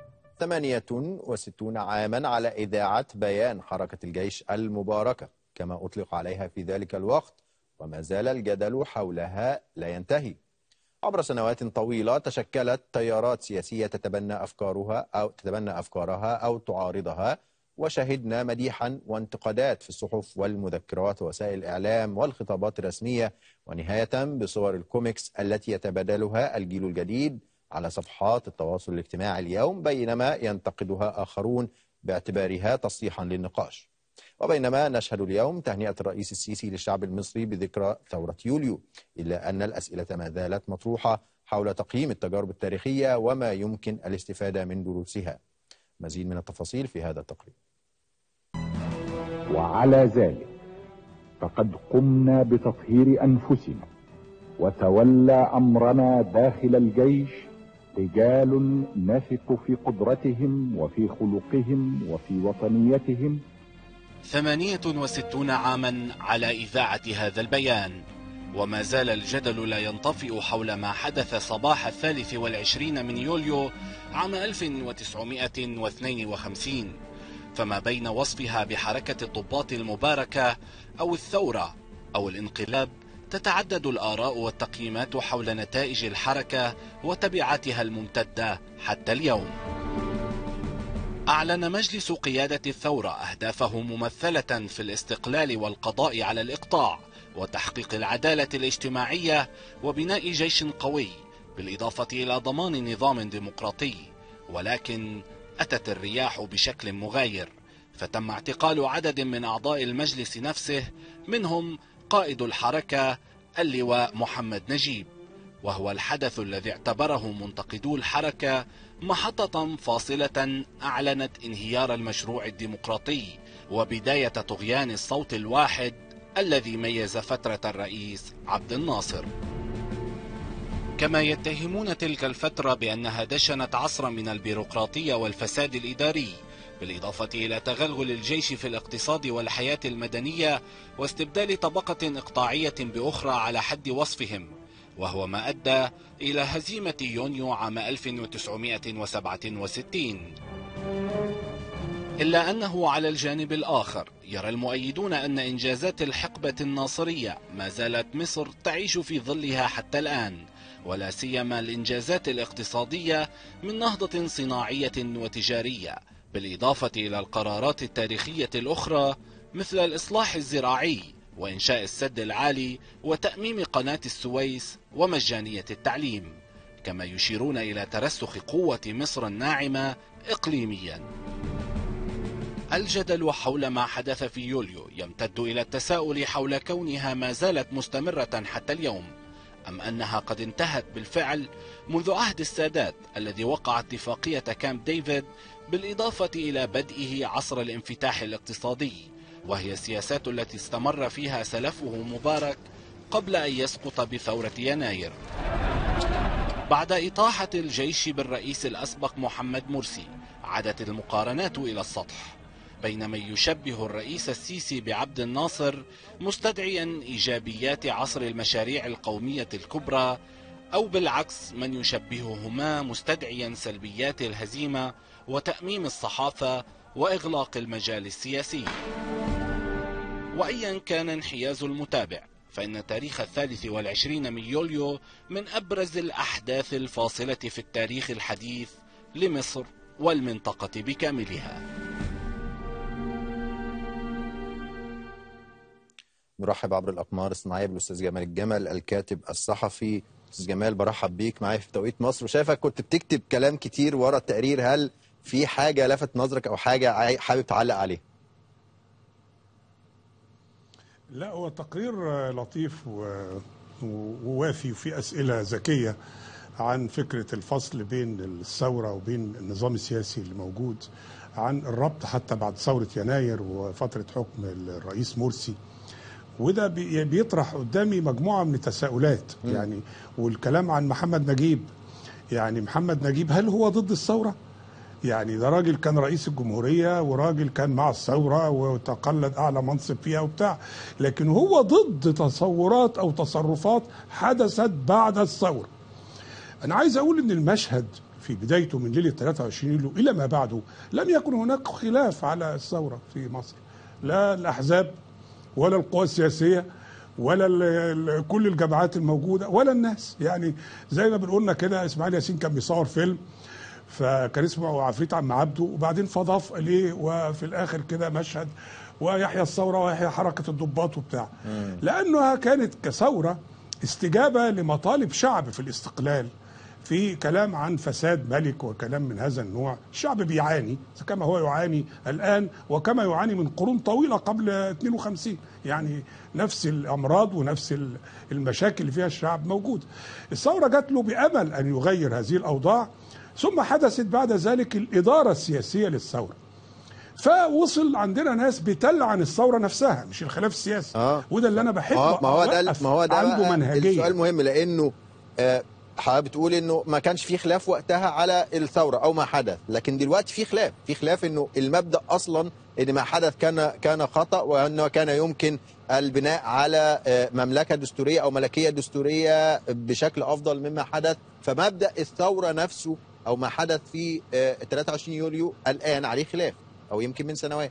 68 عاما على إذاعة بيان حركة الجيش المباركة كما أطلق عليها في ذلك الوقت وما زال الجدل حولها لا ينتهي عبر سنوات طويلة تشكلت تيارات سياسية تتبنى أفكارها أو تتبنى أفكارها أو تعارضها وشهدنا مديحا وانتقادات في الصحف والمذكرات ووسائل الإعلام والخطابات الرسمية ونهاية بصور الكوميكس التي يتبادلها الجيل الجديد على صفحات التواصل الاجتماعي اليوم بينما ينتقدها آخرون باعتبارها تصحيحا للنقاش وبينما نشهد اليوم تهنئة الرئيس السيسي للشعب المصري بذكرى ثورة يوليو إلا أن الأسئلة ما زالت مطروحة حول تقييم التجارب التاريخية وما يمكن الاستفادة من دروسها مزيد من التفاصيل في هذا التقرير وعلى ذلك فقد قمنا بتطهير انفسنا وتولى امرنا داخل الجيش رجال نثق في قدرتهم وفي خلقهم وفي وطنيتهم ثمانية وستون عاما على إذاعة هذا البيان وما زال الجدل لا ينطفئ حول ما حدث صباح الثالث والعشرين من يوليو عام 1952 فما بين وصفها بحركة الضباط المباركة أو الثورة أو الانقلاب تتعدد الآراء والتقييمات حول نتائج الحركة وتبعاتها الممتدة حتى اليوم أعلن مجلس قيادة الثورة أهدافه ممثلة في الاستقلال والقضاء على الإقطاع وتحقيق العدالة الاجتماعية وبناء جيش قوي بالإضافة إلى ضمان نظام ديمقراطي ولكن أتت الرياح بشكل مغاير فتم اعتقال عدد من أعضاء المجلس نفسه منهم قائد الحركة اللواء محمد نجيب وهو الحدث الذي اعتبره منتقدو الحركة محطة فاصلة أعلنت انهيار المشروع الديمقراطي وبداية طغيان الصوت الواحد الذي ميز فترة الرئيس عبد الناصر كما يتهمون تلك الفترة بأنها دشنت عصرا من البيروقراطية والفساد الإداري بالإضافة إلى تغلغل الجيش في الاقتصاد والحياة المدنية واستبدال طبقة إقطاعية بأخرى على حد وصفهم وهو ما أدى إلى هزيمة يونيو عام 1967 إلا أنه على الجانب الآخر يرى المؤيدون أن إنجازات الحقبة الناصرية ما زالت مصر تعيش في ظلها حتى الآن ولا سيما الإنجازات الاقتصادية من نهضة صناعية وتجارية بالإضافة إلى القرارات التاريخية الأخرى مثل الإصلاح الزراعي وإنشاء السد العالي وتأميم قناة السويس ومجانية التعليم كما يشيرون إلى ترسخ قوة مصر الناعمة إقليميا الجدل حول ما حدث في يوليو يمتد إلى التساؤل حول كونها ما زالت مستمرة حتى اليوم أم أنها قد انتهت بالفعل منذ عهد السادات الذي وقع اتفاقية كامب ديفيد بالإضافة إلى بدئه عصر الانفتاح الاقتصادي وهي السياسات التي استمر فيها سلفه مبارك قبل أن يسقط بثورة يناير بعد إطاحة الجيش بالرئيس الأسبق محمد مرسي عادت المقارنات إلى السطح بين من يشبه الرئيس السيسي بعبد الناصر مستدعيا إيجابيات عصر المشاريع القومية الكبرى أو بالعكس من يشبههما مستدعيا سلبيات الهزيمة وتأميم الصحافة وإغلاق المجال السياسي وأيا كان انحياز المتابع فإن تاريخ الثالث والعشرين من يوليو من أبرز الأحداث الفاصلة في التاريخ الحديث لمصر والمنطقة بكاملها نرحب عبر الأقمار الصناعية بالأستاذ جمال الجمل الكاتب الصحفي أستاذ جمال برحب بيك معايا في توقيت مصر وشايفك كنت بتكتب كلام كتير ورا التقرير هل في حاجة لفت نظرك أو حاجة عاي- حابب تعلق عليها لا هو تقرير آه، لطيف و- و- ووافي وفي أسئلة ذكية عن فكرة الفصل بين الثورة وبين النظام السياسي اللي موجود عن الربط حتى بعد ثورة يناير وفترة حكم الرئيس مرسي وده بي- بيطرح قدامي مجموعة من التساؤلات يعني والكلام عن محمد نجيب يعني محمد نجيب هل هو ضد الثورة؟ يعني ده راجل كان رئيس الجمهورية وراجل كان مع الثورة وتقلد أعلى منصب فيها وبتاع لكن هو ضد تصورات أو تصرفات حدثت بعد الثورة أنا عايز أقول إن المشهد في بدايته من ليلة 23 يوليو إلى ما بعده لم يكن هناك خلاف على الثورة في مصر لا الأحزاب ولا القوى السياسية ولا ال ال كل الجماعات الموجودة ولا الناس يعني زي ما بنقولنا كده إسماعيل ياسين كان بيصور فيلم فكان اسمه عفريت عم عبده وبعدين فضاف اليه وفي الاخر كده مشهد ويحيى الثوره ويحيى حركه الضباط وبتاع لانها كانت كثوره استجابه لمطالب شعب في الاستقلال في كلام عن فساد ملك وكلام من هذا النوع الشعب بيعاني كما هو يعاني الآن وكما يعاني من قرون طويلة قبل 52 يعني نفس الأمراض ونفس ال- المشاكل اللي فيها الشعب موجود الثورة جات له بأمل أن يغير هذه الأوضاع ثم حدثت بعد ذلك الإدارة السياسية للثورة فوصل عندنا ناس بتلعن الثورة نفسها مش الخلاف السياسي آه. وده اللي أنا بحب اه ما هو ده أوقف ما هو ده عنده بقى منهجية السؤال مهم لانه آه، حضرتك بتقول انه ما كانش في خلاف وقتها على الثوره او ما حدث لكن دلوقتي في خلاف في خلاف انه المبدا اصلا ان ما حدث كان كان خطا وانه كان يمكن البناء على آه، مملكه دستوريه او ملكيه دستوريه بشكل افضل مما حدث فمبدا الثوره نفسه او ما حدث في آه، 23 يوليو الان عليه خلاف او يمكن من سنوات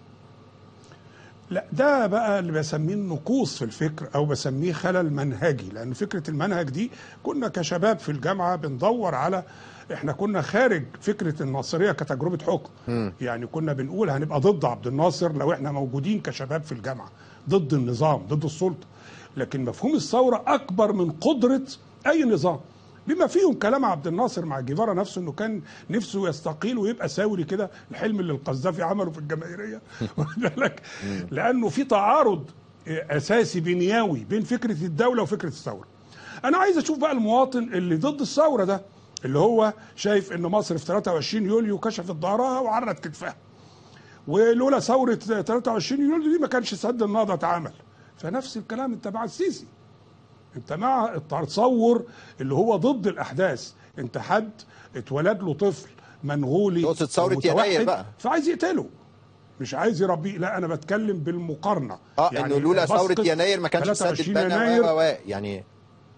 لا ده بقى اللي بسميه النقوص في الفكر او بسميه خلل منهجي لان فكره المنهج دي كنا كشباب في الجامعه بندور على احنا كنا خارج فكره الناصريه كتجربه حكم يعني كنا بنقول هنبقى ضد عبد الناصر لو احنا موجودين كشباب في الجامعه ضد النظام ضد السلطه لكن مفهوم الثوره اكبر من قدره اي نظام بما فيهم كلام عبد الناصر مع جيفارا نفسه انه كان نفسه يستقيل ويبقى ساوري كده الحلم اللي القذافي عمله في الجماهيريه واخد بالك لانه في تعارض اساسي بنيوي بين فكره الدوله وفكره الثوره انا عايز اشوف بقى المواطن اللي ضد الثوره ده اللي هو شايف ان مصر في 23 يوليو كشفت ظهرها وعرت كتفها ولولا ثوره 23 يوليو دي ما كانش سد النهضه اتعمل فنفس الكلام انت مع السيسي انت مع التصور اللي هو ضد الاحداث انت حد اتولد له طفل منغولي نقطة ثورة ومتوحد، يناير بقى. فعايز يقتله مش عايز يربيه لا انا بتكلم بالمقارنه اه انه لولا ثوره بسقط يناير ما كانش سد 23 بنا يناير و- و- يعني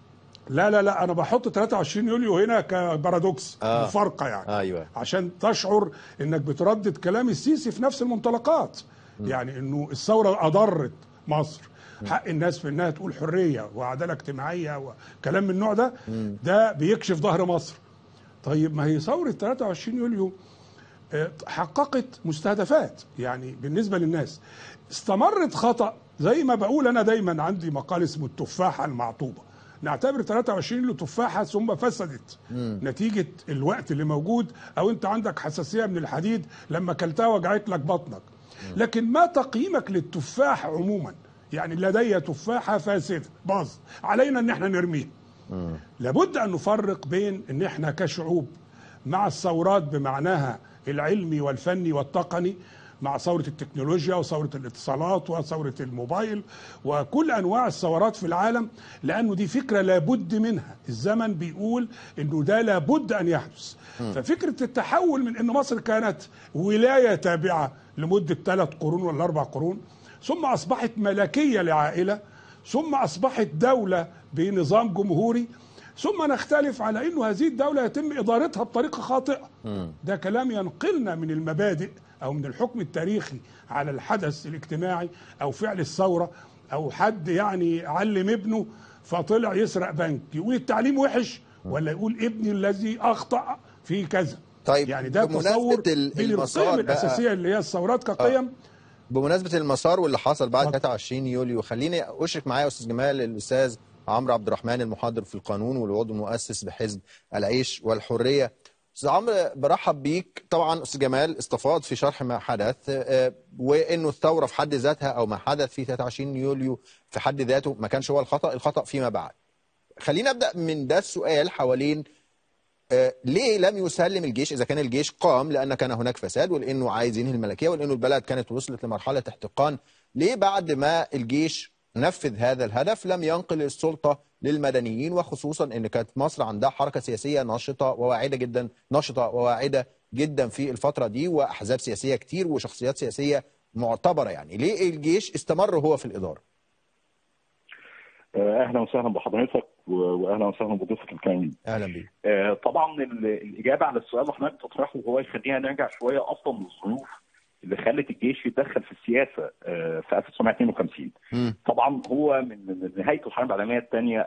لا لا لا انا بحط 23 يوليو هنا كبارادوكس آه. مفارقه يعني ايوه عشان تشعر انك بتردد كلام السيسي في نفس المنطلقات يعني انه الثوره اضرت مصر حق الناس في انها تقول حريه وعداله اجتماعيه وكلام من النوع ده ده بيكشف ظهر مصر طيب ما هي ثوره 23 يوليو آه، حققت مستهدفات يعني بالنسبه للناس استمرت خطا زي ما بقول انا دايما عندي مقال اسمه التفاحه المعطوبه نعتبر 23 له تفاحه ثم فسدت نتيجه الوقت اللي موجود او انت عندك حساسيه من الحديد لما اكلتها وجعت لك بطنك لكن ما تقييمك للتفاح عموما يعني لدي تفاحه فاسده باظ علينا ان احنا نرميها لابد ان نفرق بين ان احنا كشعوب مع الثورات بمعناها العلمي والفني والتقني مع ثورة التكنولوجيا وثورة الاتصالات وثورة الموبايل وكل أنواع الثورات في العالم لأنه دي فكرة لابد منها الزمن بيقول أنه ده لابد أن يحدث ففكرة التحول من أن مصر كانت ولاية تابعة لمدة ثلاث قرون ولا أربع قرون ثم أصبحت ملكية لعائلة ثم أصبحت دولة بنظام جمهوري ثم نختلف على انه هذه الدوله يتم ادارتها بطريقه خاطئه ده كلام ينقلنا من المبادئ او من الحكم التاريخي على الحدث الاجتماعي او فعل الثوره او حد يعني علم ابنه فطلع يسرق بنك يقول التعليم وحش ولا يقول ابني الذي اخطا في كذا طيب، يعني ده بمناسبة تصور ال- بين المسار القيم بقى- الاساسيه اللي هي الثورات كقيم بمناسبه المسار واللي حصل بعد اتفضل. 23 يوليو خليني اشرك معايا استاذ جمال الاستاذ عمرو عبد الرحمن المحاضر في القانون والعضو المؤسس بحزب العيش والحريه استاذ عمرو برحب بيك طبعا استاذ جمال استفاض في شرح ما حدث آه، وانه الثوره في حد ذاتها او ما حدث في 23 يوليو في حد ذاته ما كانش هو الخطا الخطا فيما بعد خلينا ابدا من ده السؤال حوالين آه، ليه لم يسلم الجيش اذا كان الجيش قام لان كان هناك فساد ولانه عايز ينهي الملكيه ولانه البلد كانت وصلت لمرحله احتقان ليه بعد ما الجيش نفذ هذا الهدف لم ينقل السلطه للمدنيين وخصوصا ان كانت مصر عندها حركه سياسيه نشطه وواعده جدا نشطه وواعده جدا في الفتره دي واحزاب سياسيه كتير وشخصيات سياسيه معتبره يعني ليه الجيش استمر هو في الاداره اهلا وسهلا بحضرتك و- واهلا وسهلا بضيفك الكريم. اهلا بيك آه، طبعا ال- الاجابه على السؤال اللي حضرتك بتطرحه هو يخلينا نرجع شويه اصلا للظروف اللي خلت الجيش يتدخل في السياسه آه، في 1952. مم. طبعا هو من من نهايه الحرب العالميه الثانيه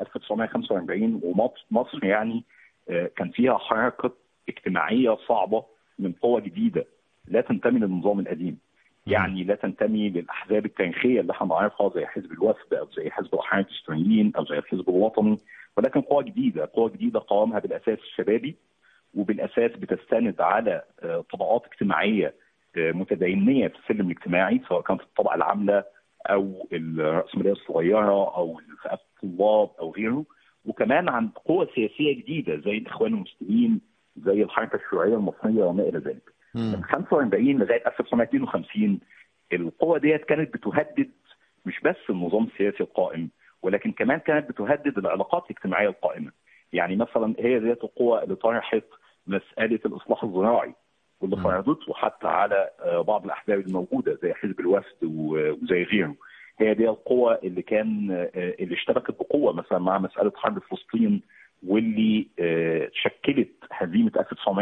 1945 ومصر مصر يعني آه، كان فيها حركه اجتماعيه صعبه من قوى جديده لا تنتمي للنظام القديم. يعني لا تنتمي للاحزاب التاريخيه اللي احنا نعرفها زي حزب الوفد او زي حزب الاحرار الاسلاميين او زي الحزب الوطني ولكن قوى جديده، قوى جديده قوامها بالاساس الشبابي وبالاساس بتستند على آه، طبقات اجتماعيه آه، متدينيه في السلم الاجتماعي سواء كانت الطبقه العامله او الراسماليه الصغيره او فئات الطلاب او غيره وكمان عن قوى سياسيه جديده زي الاخوان المسلمين زي الحركه الشيوعيه المصريه وما الى ذلك. من 45 لغايه 1952 القوى ديت كانت بتهدد مش بس النظام السياسي القائم ولكن كمان كانت بتهدد العلاقات الاجتماعيه القائمه. يعني مثلا هي ذات القوى اللي طرحت مساله الاصلاح الزراعي واللي مم. فرضته حتى على آه، بعض الاحزاب الموجوده زي حزب الوفد و- وزي غيره. هي دي القوى اللي كان آه، اللي اشتبكت بقوه مثلا مع مساله حرب فلسطين واللي آه، شكلت هزيمه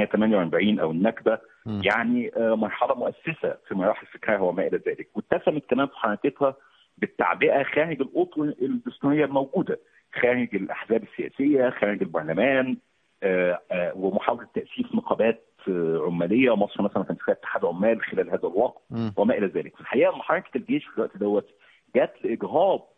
1948 او النكبه مم. يعني آه، مرحله مؤسسه في مراحل فكرها وما الى ذلك واتسمت كمان في حركتها بالتعبئه خارج الاطر الدستوريه الموجوده خارج الاحزاب السياسيه خارج البرلمان آه، آه، ومحاوله تاسيس نقابات آه، عماليه مصر مثلا كان فيها اتحاد عمال خلال هذا الوقت مم. وما الى ذلك في الحقيقه ان حركه الجيش في الوقت دوت جت لاجهاض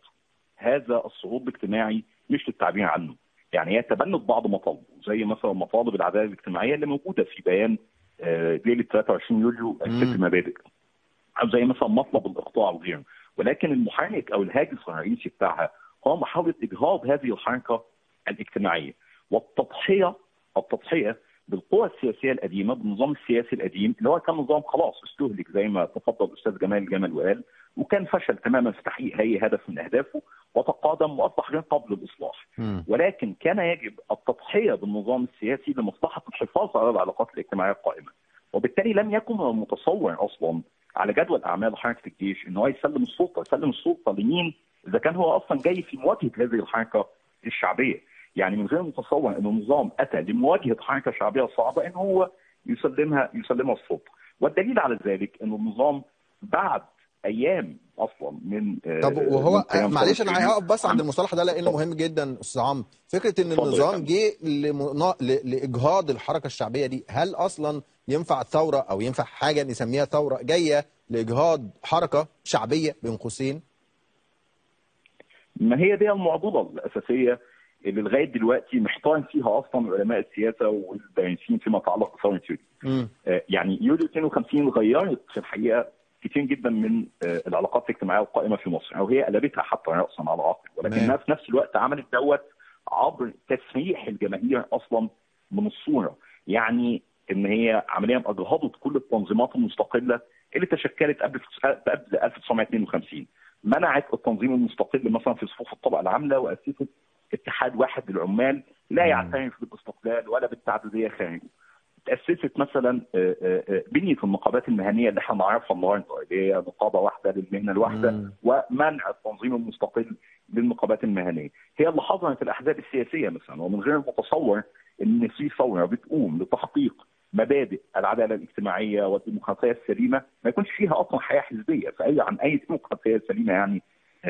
هذا الصعود الاجتماعي مش للتعبير عنه يعني هي تبنت بعض مطالبه زي مثلا مطالب العداله الاجتماعيه اللي موجوده في بيان آه، ليله 23 يوليو الست مم. مبادئ او زي مثلا مطلب الاقطاع وغيره ولكن المحرك او الهاجس الرئيسي بتاعها هو محاوله اجهاض هذه الحركه الاجتماعيه والتضحيه التضحيه بالقوى السياسيه القديمه بالنظام السياسي القديم اللي هو كان نظام خلاص استهلك زي ما تفضل الاستاذ جمال الجمل وقال وكان فشل تماما في تحقيق اي هدف من اهدافه وتقادم واصبح غير قابل للاصلاح مم. ولكن ولكن كان يجب التضحيه بالنظام السياسي لمصلحه الحفاظ على العلاقات الاجتماعيه القائمه وبالتالي لم يكن من المتصور اصلا على جدول اعمال حركه الجيش ان هو يسلم السلطه يسلم السلطه لمين اذا كان هو اصلا جاي في مواجهه هذه الحركه الشعبيه يعني من غير متصور ان النظام اتى لمواجهه حركه شعبيه صعبه ان هو يسلمها يسلمها السلطه والدليل على ذلك ان النظام بعد ايام اصلا من طب وهو معلش انا هقف بس عند المصطلح ده لانه مهم جدا استاذ عمرو فكره ان النظام جه لمنا... لاجهاض الحركه الشعبيه دي هل اصلا ينفع ثوره او ينفع حاجه نسميها ثوره جايه لاجهاض حركه شعبيه بين قوسين ما هي دي المعضله الاساسيه اللي لغايه دلوقتي محتار فيها اصلا علماء السياسه والدارسين فيما يتعلق بثوره يوليو. آه يعني يوليو 52 غيرت في الحقيقه كتير جدا من آه العلاقات الاجتماعيه القائمه في مصر او هي قلبتها حتى راسا على عقب ولكنها في نفس الوقت عملت دوت عبر تسريح الجماهير اصلا من الصوره يعني ان هي عمليا اجهضت كل التنظيمات المستقله اللي تشكلت قبل قبل 1952 منعت التنظيم المستقل مثلا في صفوف الطبقه العامله واسست اتحاد واحد للعمال لا يعترف بالاستقلال ولا بالتعدديه خارجه. تاسست مثلا بنيه النقابات المهنيه اللي احنا نعرفها النهارده اللي هي نقابه واحده للمهنه الواحده ومنع التنظيم المستقل للنقابات المهنيه. هي اللي حظرت الاحزاب السياسيه مثلا ومن غير المتصور ان في ثوره بتقوم لتحقيق مبادئ العداله الاجتماعيه والديمقراطيه السليمه ما يكونش فيها اصلا حياه حزبيه فاي عن اي ديمقراطيه سليمه يعني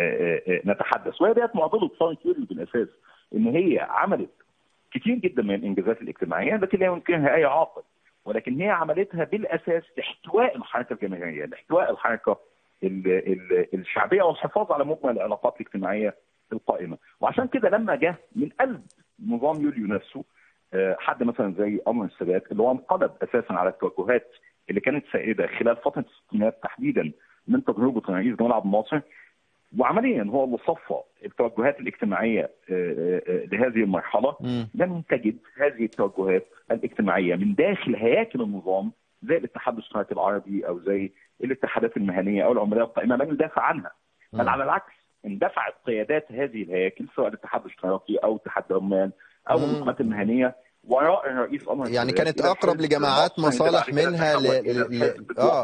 نتحدث وهي ديت معضله ثوره يوليو بالاساس ان هي عملت كتير جدا من الانجازات الاجتماعيه التي لا يمكنها اي عاقل ولكن هي عملتها بالاساس لاحتواء الحركه الجماهيريه لاحتواء الحركه ال ال الشعبيه والحفاظ على مجمل العلاقات الاجتماعيه القائمه وعشان كده لما جه من قلب نظام يوليو نفسه حد مثلا زي انور السادات اللي هو انقلب اساسا على التوجهات اللي كانت سائده خلال فتره الستينات تحديدا من تجربه الرئيس جمال عبد الناصر وعمليا هو اللي صفى التوجهات الاجتماعيه لهذه المرحله لم تجد هذه التوجهات الاجتماعيه من داخل هياكل النظام زي الاتحاد الاشتراكي العربي او زي الاتحادات المهنيه او العماليه القائمه لم يدافع عنها بل على العكس اندفعت قيادات هذه الهياكل سواء الاتحاد الاشتراكي او اتحاد العمال او النقابات المهنيه وراء الرئيس انور يعني كانت اقرب لجماعات مصالح منها ل... ل... اه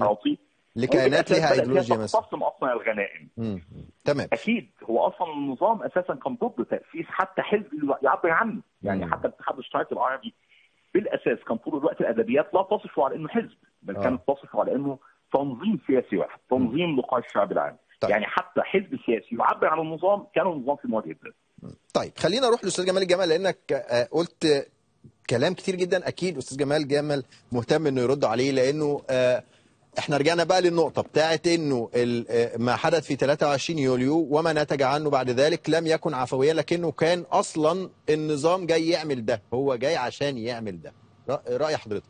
لكيانات لها ايديولوجيا مثلا تقسم اصلا الغنائم مم. تمام اكيد هو اصلا النظام اساسا كان ضد تاسيس حتى حزب يعبر عنه يعني مم. حتى الاتحاد الاشتراكي العربي بالاساس كان طول الوقت الادبيات لا تصفه على انه حزب بل آه. كانت تصفه على انه تنظيم سياسي واحد تنظيم لقاء الشعب العام طيب. يعني حتى حزب سياسي يعبر عن النظام كان النظام في مواجهه ذلك طيب خلينا نروح لاستاذ جمال الجمل لانك آه، قلت كلام كتير جدا اكيد استاذ جمال جمل مهتم انه يرد عليه لانه آه، احنا رجعنا بقى للنقطه بتاعت انه ال- آه، ما حدث في 23 يوليو وما نتج عنه بعد ذلك لم يكن عفويا لكنه كان اصلا النظام جاي يعمل ده هو جاي عشان يعمل ده رأ- راي حضرتك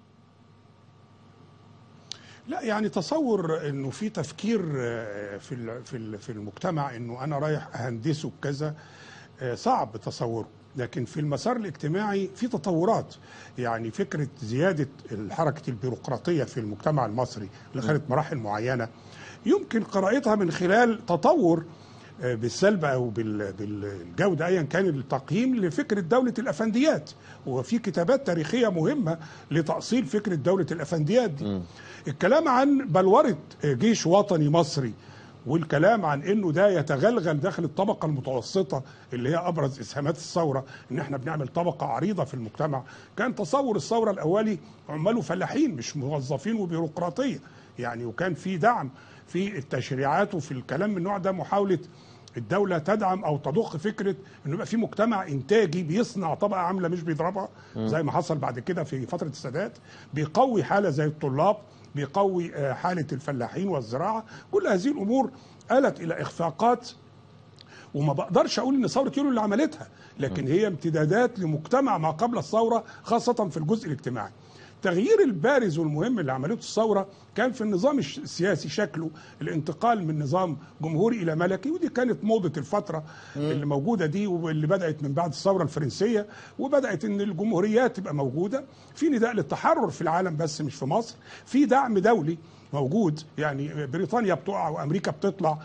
لا يعني تصور انه في تفكير آه، في ال- في ال- في المجتمع انه انا رايح اهندسه بكذا آه، صعب تصوره لكن في المسار الاجتماعي في تطورات يعني فكره زياده الحركه البيروقراطيه في المجتمع المصري اللي خدت مراحل معينه يمكن قراءتها من خلال تطور آه، بالسلب او بال- بالجوده ايا كان التقييم لفكره دوله الافنديات وفي كتابات تاريخيه مهمه لتاصيل فكره دوله الافنديات دي الكلام عن بلوره جيش وطني مصري والكلام عن انه ده يتغلغل داخل الطبقه المتوسطه اللي هي ابرز اسهامات الثوره ان احنا بنعمل طبقه عريضه في المجتمع كان تصور الثوره الاولي عمال وفلاحين مش موظفين وبيروقراطيه يعني وكان في دعم في التشريعات وفي الكلام من النوع ده محاوله الدولة تدعم أو تضخ فكرة إنه يبقى في مجتمع إنتاجي بيصنع طبقة عاملة مش بيضربها زي ما حصل بعد كده في فترة السادات بيقوي حالة زي الطلاب بيقوي آه، حالة الفلاحين والزراعة كل هذه الأمور آلت إلى إخفاقات وما بقدرش اقول ان ثوره يوليو اللي عملتها لكن هي امتدادات لمجتمع ما قبل الثوره خاصه في الجزء الاجتماعي التغيير البارز والمهم اللي عملته الثوره كان في النظام الش- السياسي شكله الانتقال من نظام جمهوري الى ملكي ودي كانت موضه الفتره اللي موجوده دي واللي بدات من بعد الثوره الفرنسيه وبدات ان الجمهوريات تبقى موجوده في نداء للتحرر في العالم بس مش في مصر في دعم دولي موجود يعني بريطانيا بتقع وامريكا بتطلع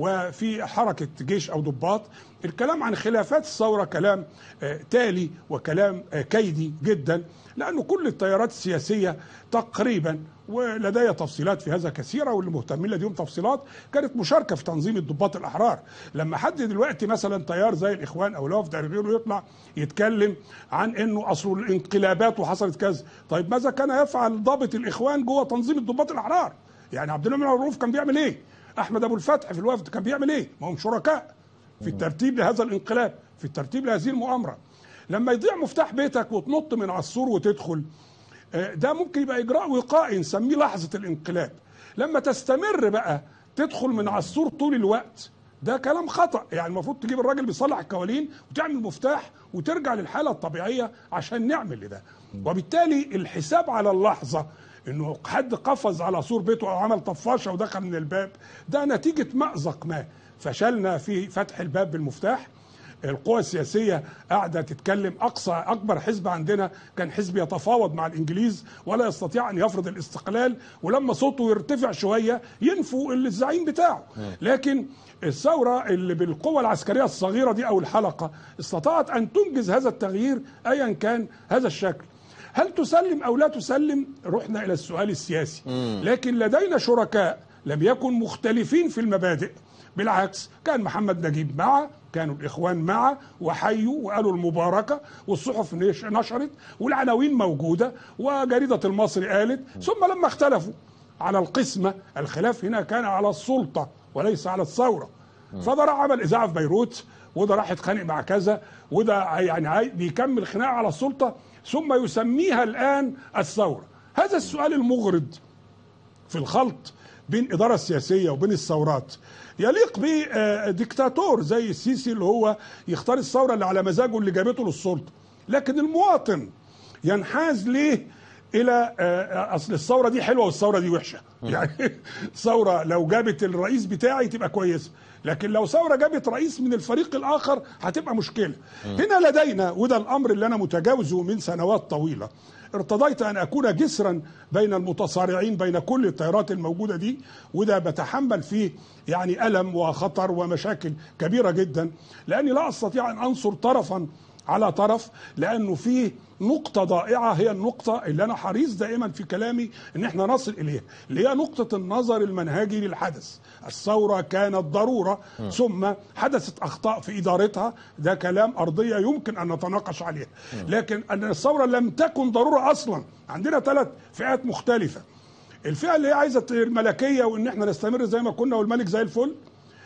وفي حركه جيش او ضباط الكلام عن خلافات الثوره كلام آه، تالي وكلام آه، كيدي جدا لانه كل التيارات السياسيه تقريبا ولدي تفصيلات في هذا كثيره واللي مهتمين لديهم تفصيلات كانت مشاركه في تنظيم الضباط الاحرار لما حد دلوقتي مثلا تيار زي الاخوان او الوفد او غيره يطلع يتكلم عن انه اصل الانقلابات وحصلت كذا طيب ماذا كان يفعل ضابط الاخوان جوه تنظيم الضباط الاحرار يعني عبد الله معروف كان بيعمل ايه احمد ابو الفتح في الوفد كان بيعمل ايه ما هم شركاء في الترتيب لهذا الانقلاب في الترتيب لهذه المؤامره لما يضيع مفتاح بيتك وتنط من على السور وتدخل آه، ده ممكن يبقى اجراء وقائي نسميه لحظه الانقلاب لما تستمر بقى تدخل من على السور طول الوقت ده كلام خطا يعني المفروض تجيب الراجل بيصلح الكوالين وتعمل مفتاح وترجع للحاله الطبيعيه عشان نعمل لده وبالتالي الحساب على اللحظه انه حد قفز على سور بيته او عمل طفاشه ودخل من الباب ده نتيجه مازق ما فشلنا في فتح الباب بالمفتاح القوى السياسية قاعدة تتكلم أقصى أكبر حزب عندنا كان حزب يتفاوض مع الإنجليز ولا يستطيع أن يفرض الاستقلال ولما صوته يرتفع شوية ينفوا الزعيم بتاعه لكن الثورة اللي بالقوة العسكرية الصغيرة دي أو الحلقة استطاعت أن تنجز هذا التغيير أيا كان هذا الشكل هل تسلم أو لا تسلم رحنا إلى السؤال السياسي لكن لدينا شركاء لم يكن مختلفين في المبادئ بالعكس كان محمد نجيب معه كانوا الاخوان معه وحيوا وقالوا المباركه والصحف نش- نشرت والعناوين موجوده وجريده المصري قالت ثم لما اختلفوا على القسمه الخلاف هنا كان على السلطه وليس على الثوره فده راح عمل اذاعه في بيروت وده راح يتخانق مع كذا وده يعني عاي- بيكمل خناقه على السلطه ثم يسميها الان الثوره هذا السؤال المغرض في الخلط بين الإدارة السياسية وبين الثورات يليق بديكتاتور زي السيسي اللي هو يختار الثورة اللي على مزاجه اللي جابته للسلطة لكن المواطن ينحاز ليه الى آه، اصل الثوره دي حلوه والثوره دي وحشه يعني ثوره لو جابت الرئيس بتاعي تبقى كويسه لكن لو ثوره جابت رئيس من الفريق الاخر هتبقى مشكله هنا لدينا وده الامر اللي انا متجاوزه من سنوات طويله ارتضيت ان اكون جسرا بين المتصارعين بين كل التيارات الموجوده دي وده بتحمل فيه يعني الم وخطر ومشاكل كبيره جدا لاني لا استطيع ان انصر طرفا على طرف لانه فيه نقطه ضائعه هي النقطه اللي انا حريص دائما في كلامي ان احنا نصل اليها اللي هي نقطه النظر المنهجي للحدث الثوره كانت ضروره ثم حدثت اخطاء في ادارتها ده كلام ارضيه يمكن ان نتناقش عليها لكن ان الثوره لم تكن ضروره اصلا عندنا ثلاث فئات مختلفه الفئه اللي هي عايزه الملكيه وان احنا نستمر زي ما كنا والملك زي الفل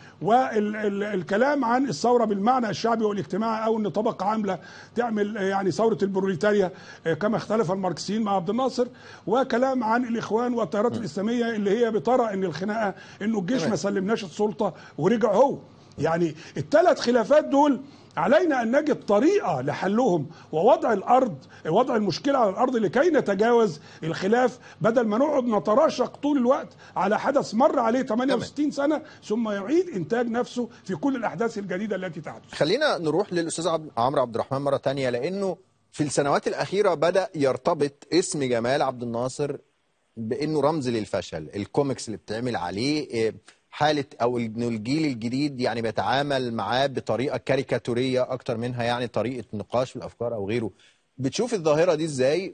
والكلام عن الثوره بالمعنى الشعبي والاجتماعي او ان طبقه عامله تعمل آه، يعني ثوره البروليتاريا آه، كما اختلف الماركسيين مع عبد الناصر وكلام عن الاخوان والتيارات الاسلاميه اللي هي بترى ان الخناقه انه الجيش ما سلمناش السلطه ورجع هو يعني الثلاث خلافات دول علينا ان نجد طريقه لحلهم ووضع الارض وضع المشكله على الارض لكي نتجاوز الخلاف بدل ما نقعد نتراشق طول الوقت على حدث مر عليه 68 سنه ثم يعيد انتاج نفسه في كل الاحداث الجديده التي تحدث خلينا نروح للاستاذ عبد- عمرو عبد الرحمن مره تانية لانه في السنوات الاخيره بدا يرتبط اسم جمال عبد الناصر بانه رمز للفشل الكوميكس اللي بتعمل عليه إيه، حاله او انه الجيل الجديد يعني بيتعامل معاه بطريقه كاريكاتوريه اكتر منها يعني طريقه نقاش في الافكار او غيره بتشوف الظاهره دي ازاي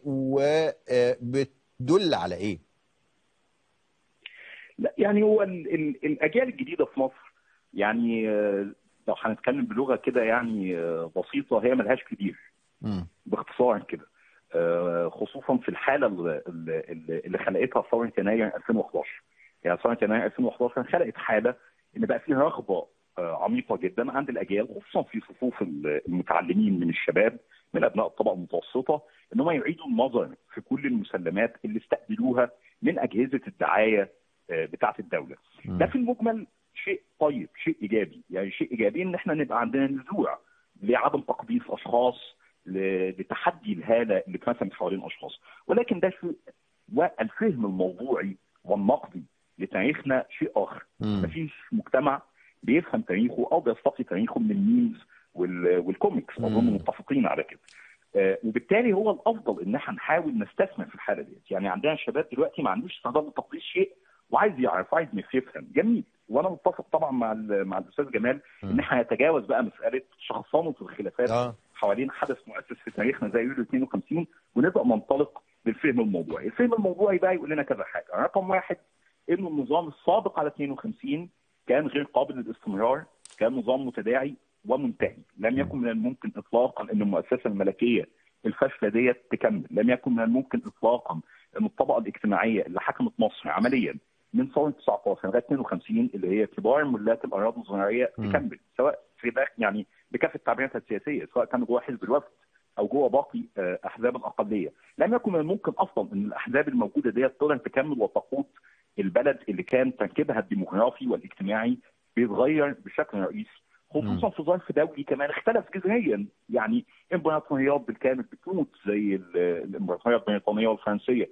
وبتدل على ايه لا يعني هو ال ال الاجيال الجديده في مصر يعني آه، لو هنتكلم بلغه كده يعني آه، بسيطه هي ملهاش كبير مم. باختصار كده آه، خصوصا في الحاله اللي, اللي اللي خلقتها ثوره يناير 2011 يعني ثوره يناير 2011 خلقت حاله ان بقى فيه رغبه آه، عميقه جدا عند الاجيال خصوصا في صفوف المتعلمين من الشباب من ابناء الطبقه المتوسطه ان هم يعيدوا النظر في كل المسلمات اللي استقبلوها من اجهزه الدعايه آه، بتاعه الدوله. ده في المجمل شيء طيب، شيء ايجابي، يعني شيء ايجابي ان احنا نبقى عندنا نزوع لعدم تقديس اشخاص ل- لتحدي الهاله اللي اترسمت حوالين اشخاص، ولكن ده شيء والفهم الموضوعي والنقدي لتاريخنا شيء اخر. مم. مفيش مجتمع بيفهم تاريخه او بيستقي تاريخه من الميمز وال- والكوميكس اظن مم. متفقين على كده. آه، وبالتالي هو الافضل ان احنا نحاول نستثمر في الحاله ديت، يعني عندنا شباب دلوقتي ما عندوش استعداد لتقديس شيء وعايز يعرف عايز يفهم جميل وانا متفق طبعا مع ال- مع الاستاذ جمال ان احنا نتجاوز بقى مساله شخصنه الخلافات اه حوالين حدث مؤسس في تاريخنا زي يوليو 52 ونبدا ننطلق بالفهم الموضوعي، الفهم الموضوعي بقى يقول لنا كذا حاجه، رقم واحد انه النظام السابق على 52 كان غير قابل للاستمرار، كان نظام متداعي ومنتهي، لم يكن من الممكن اطلاقا ان المؤسسه الملكيه الفاشله ديت تكمل، لم يكن من الممكن اطلاقا ان الطبقه الاجتماعيه اللي حكمت مصر عمليا من ثوره 19 لغايه 52 اللي هي كبار ملاك الاراضي الزراعيه مم. تكمل سواء في داخل يعني بكافه تعبيراتها السياسيه سواء كان جوه حزب الوفد او جوه باقي آه، احزاب الاقليه، لم يكن من الممكن اصلا ان الاحزاب الموجوده ديت تقدر تكمل وتقود البلد اللي كان تركيبها الديموغرافي والاجتماعي بيتغير بشكل رئيسي خصوصا في ظرف دولي كمان اختلف جذريا يعني امبراطوريات بالكامل بتموت زي ال- الامبراطوريه البريطانيه والفرنسيه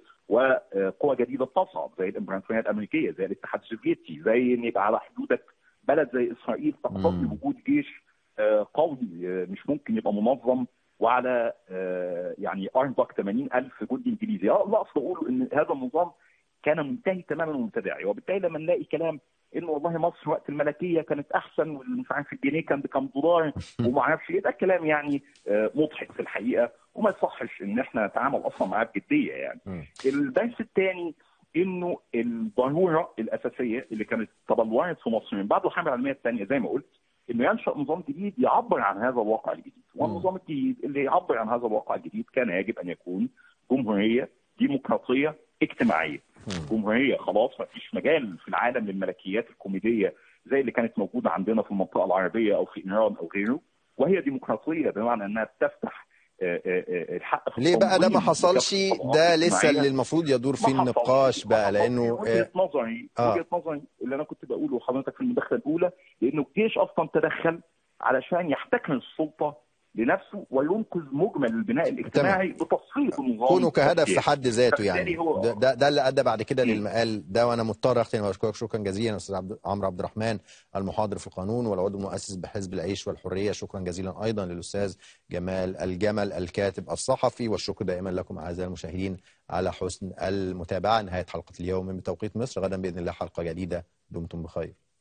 وقوى جديده تصعد زي الامبراطوريه الامريكيه زي الاتحاد السوفيتي زي ان يبقى على حدودك بلد زي اسرائيل تقتضي مم. وجود جيش آه، قوي آه، مش ممكن يبقى منظم وعلى آه، يعني اربك 80 الف جندي انجليزي اه لا اصل اقول ان هذا النظام كان منتهي تماما ومتداعي وبالتالي لما نلاقي كلام ان والله مصر وقت الملكيه كانت احسن والمش عارف الجنيه كان بكام دولار وما اعرفش ايه ده كلام يعني آه، مضحك في الحقيقه وما يصحش ان احنا نتعامل اصلا معاه بجديه يعني مم. الدرس الثاني انه الضروره الاساسيه اللي كانت تبلورت في مصر من بعد الحرب العالميه الثانيه زي ما قلت انه ينشا نظام جديد يعبر عن هذا الواقع الجديد والنظام الجديد اللي يعبر عن هذا الواقع الجديد كان يجب ان يكون جمهوريه ديمقراطيه اجتماعيه جمهوريه خلاص ما فيش مجال في العالم للملكيات الكوميديه زي اللي كانت موجوده عندنا في المنطقه العربيه او في ايران او غيره وهي ديمقراطيه بمعنى انها بتفتح آه، آه، آه، الحق في ليه بقى ده التنظيم ما حصلش لكافة الطبقات ده لسه الاجتماعية. اللي المفروض يدور فيه ما حصلش. النقاش ما بقى حصلش. لانه وجهه آه، نظري آه. وجهه نظري اللي انا كنت بقوله لحضرتك في المداخله الاولى لانه الجيش اصلا تدخل علشان يحتكر السلطه لنفسه وينقذ مجمل البناء الاجتماعي بتصفيه النظام كونه كهدف في السياسي. حد ذاته فبالتالي يعني هو- ده, ده, ده اللي ادى بعد كده مم. للمقال ده وانا مضطر اختم بشكرك شكرا جزيلا استاذ عبد عمرو عبد الرحمن المحاضر في القانون والعضو المؤسس بحزب العيش والحريه شكرا جزيلا ايضا للاستاذ جمال الجمل الكاتب الصحفي والشكر دائما لكم اعزائي المشاهدين على حسن المتابعه نهايه حلقه اليوم من بتوقيت مصر غدا باذن الله حلقه جديده دمتم بخير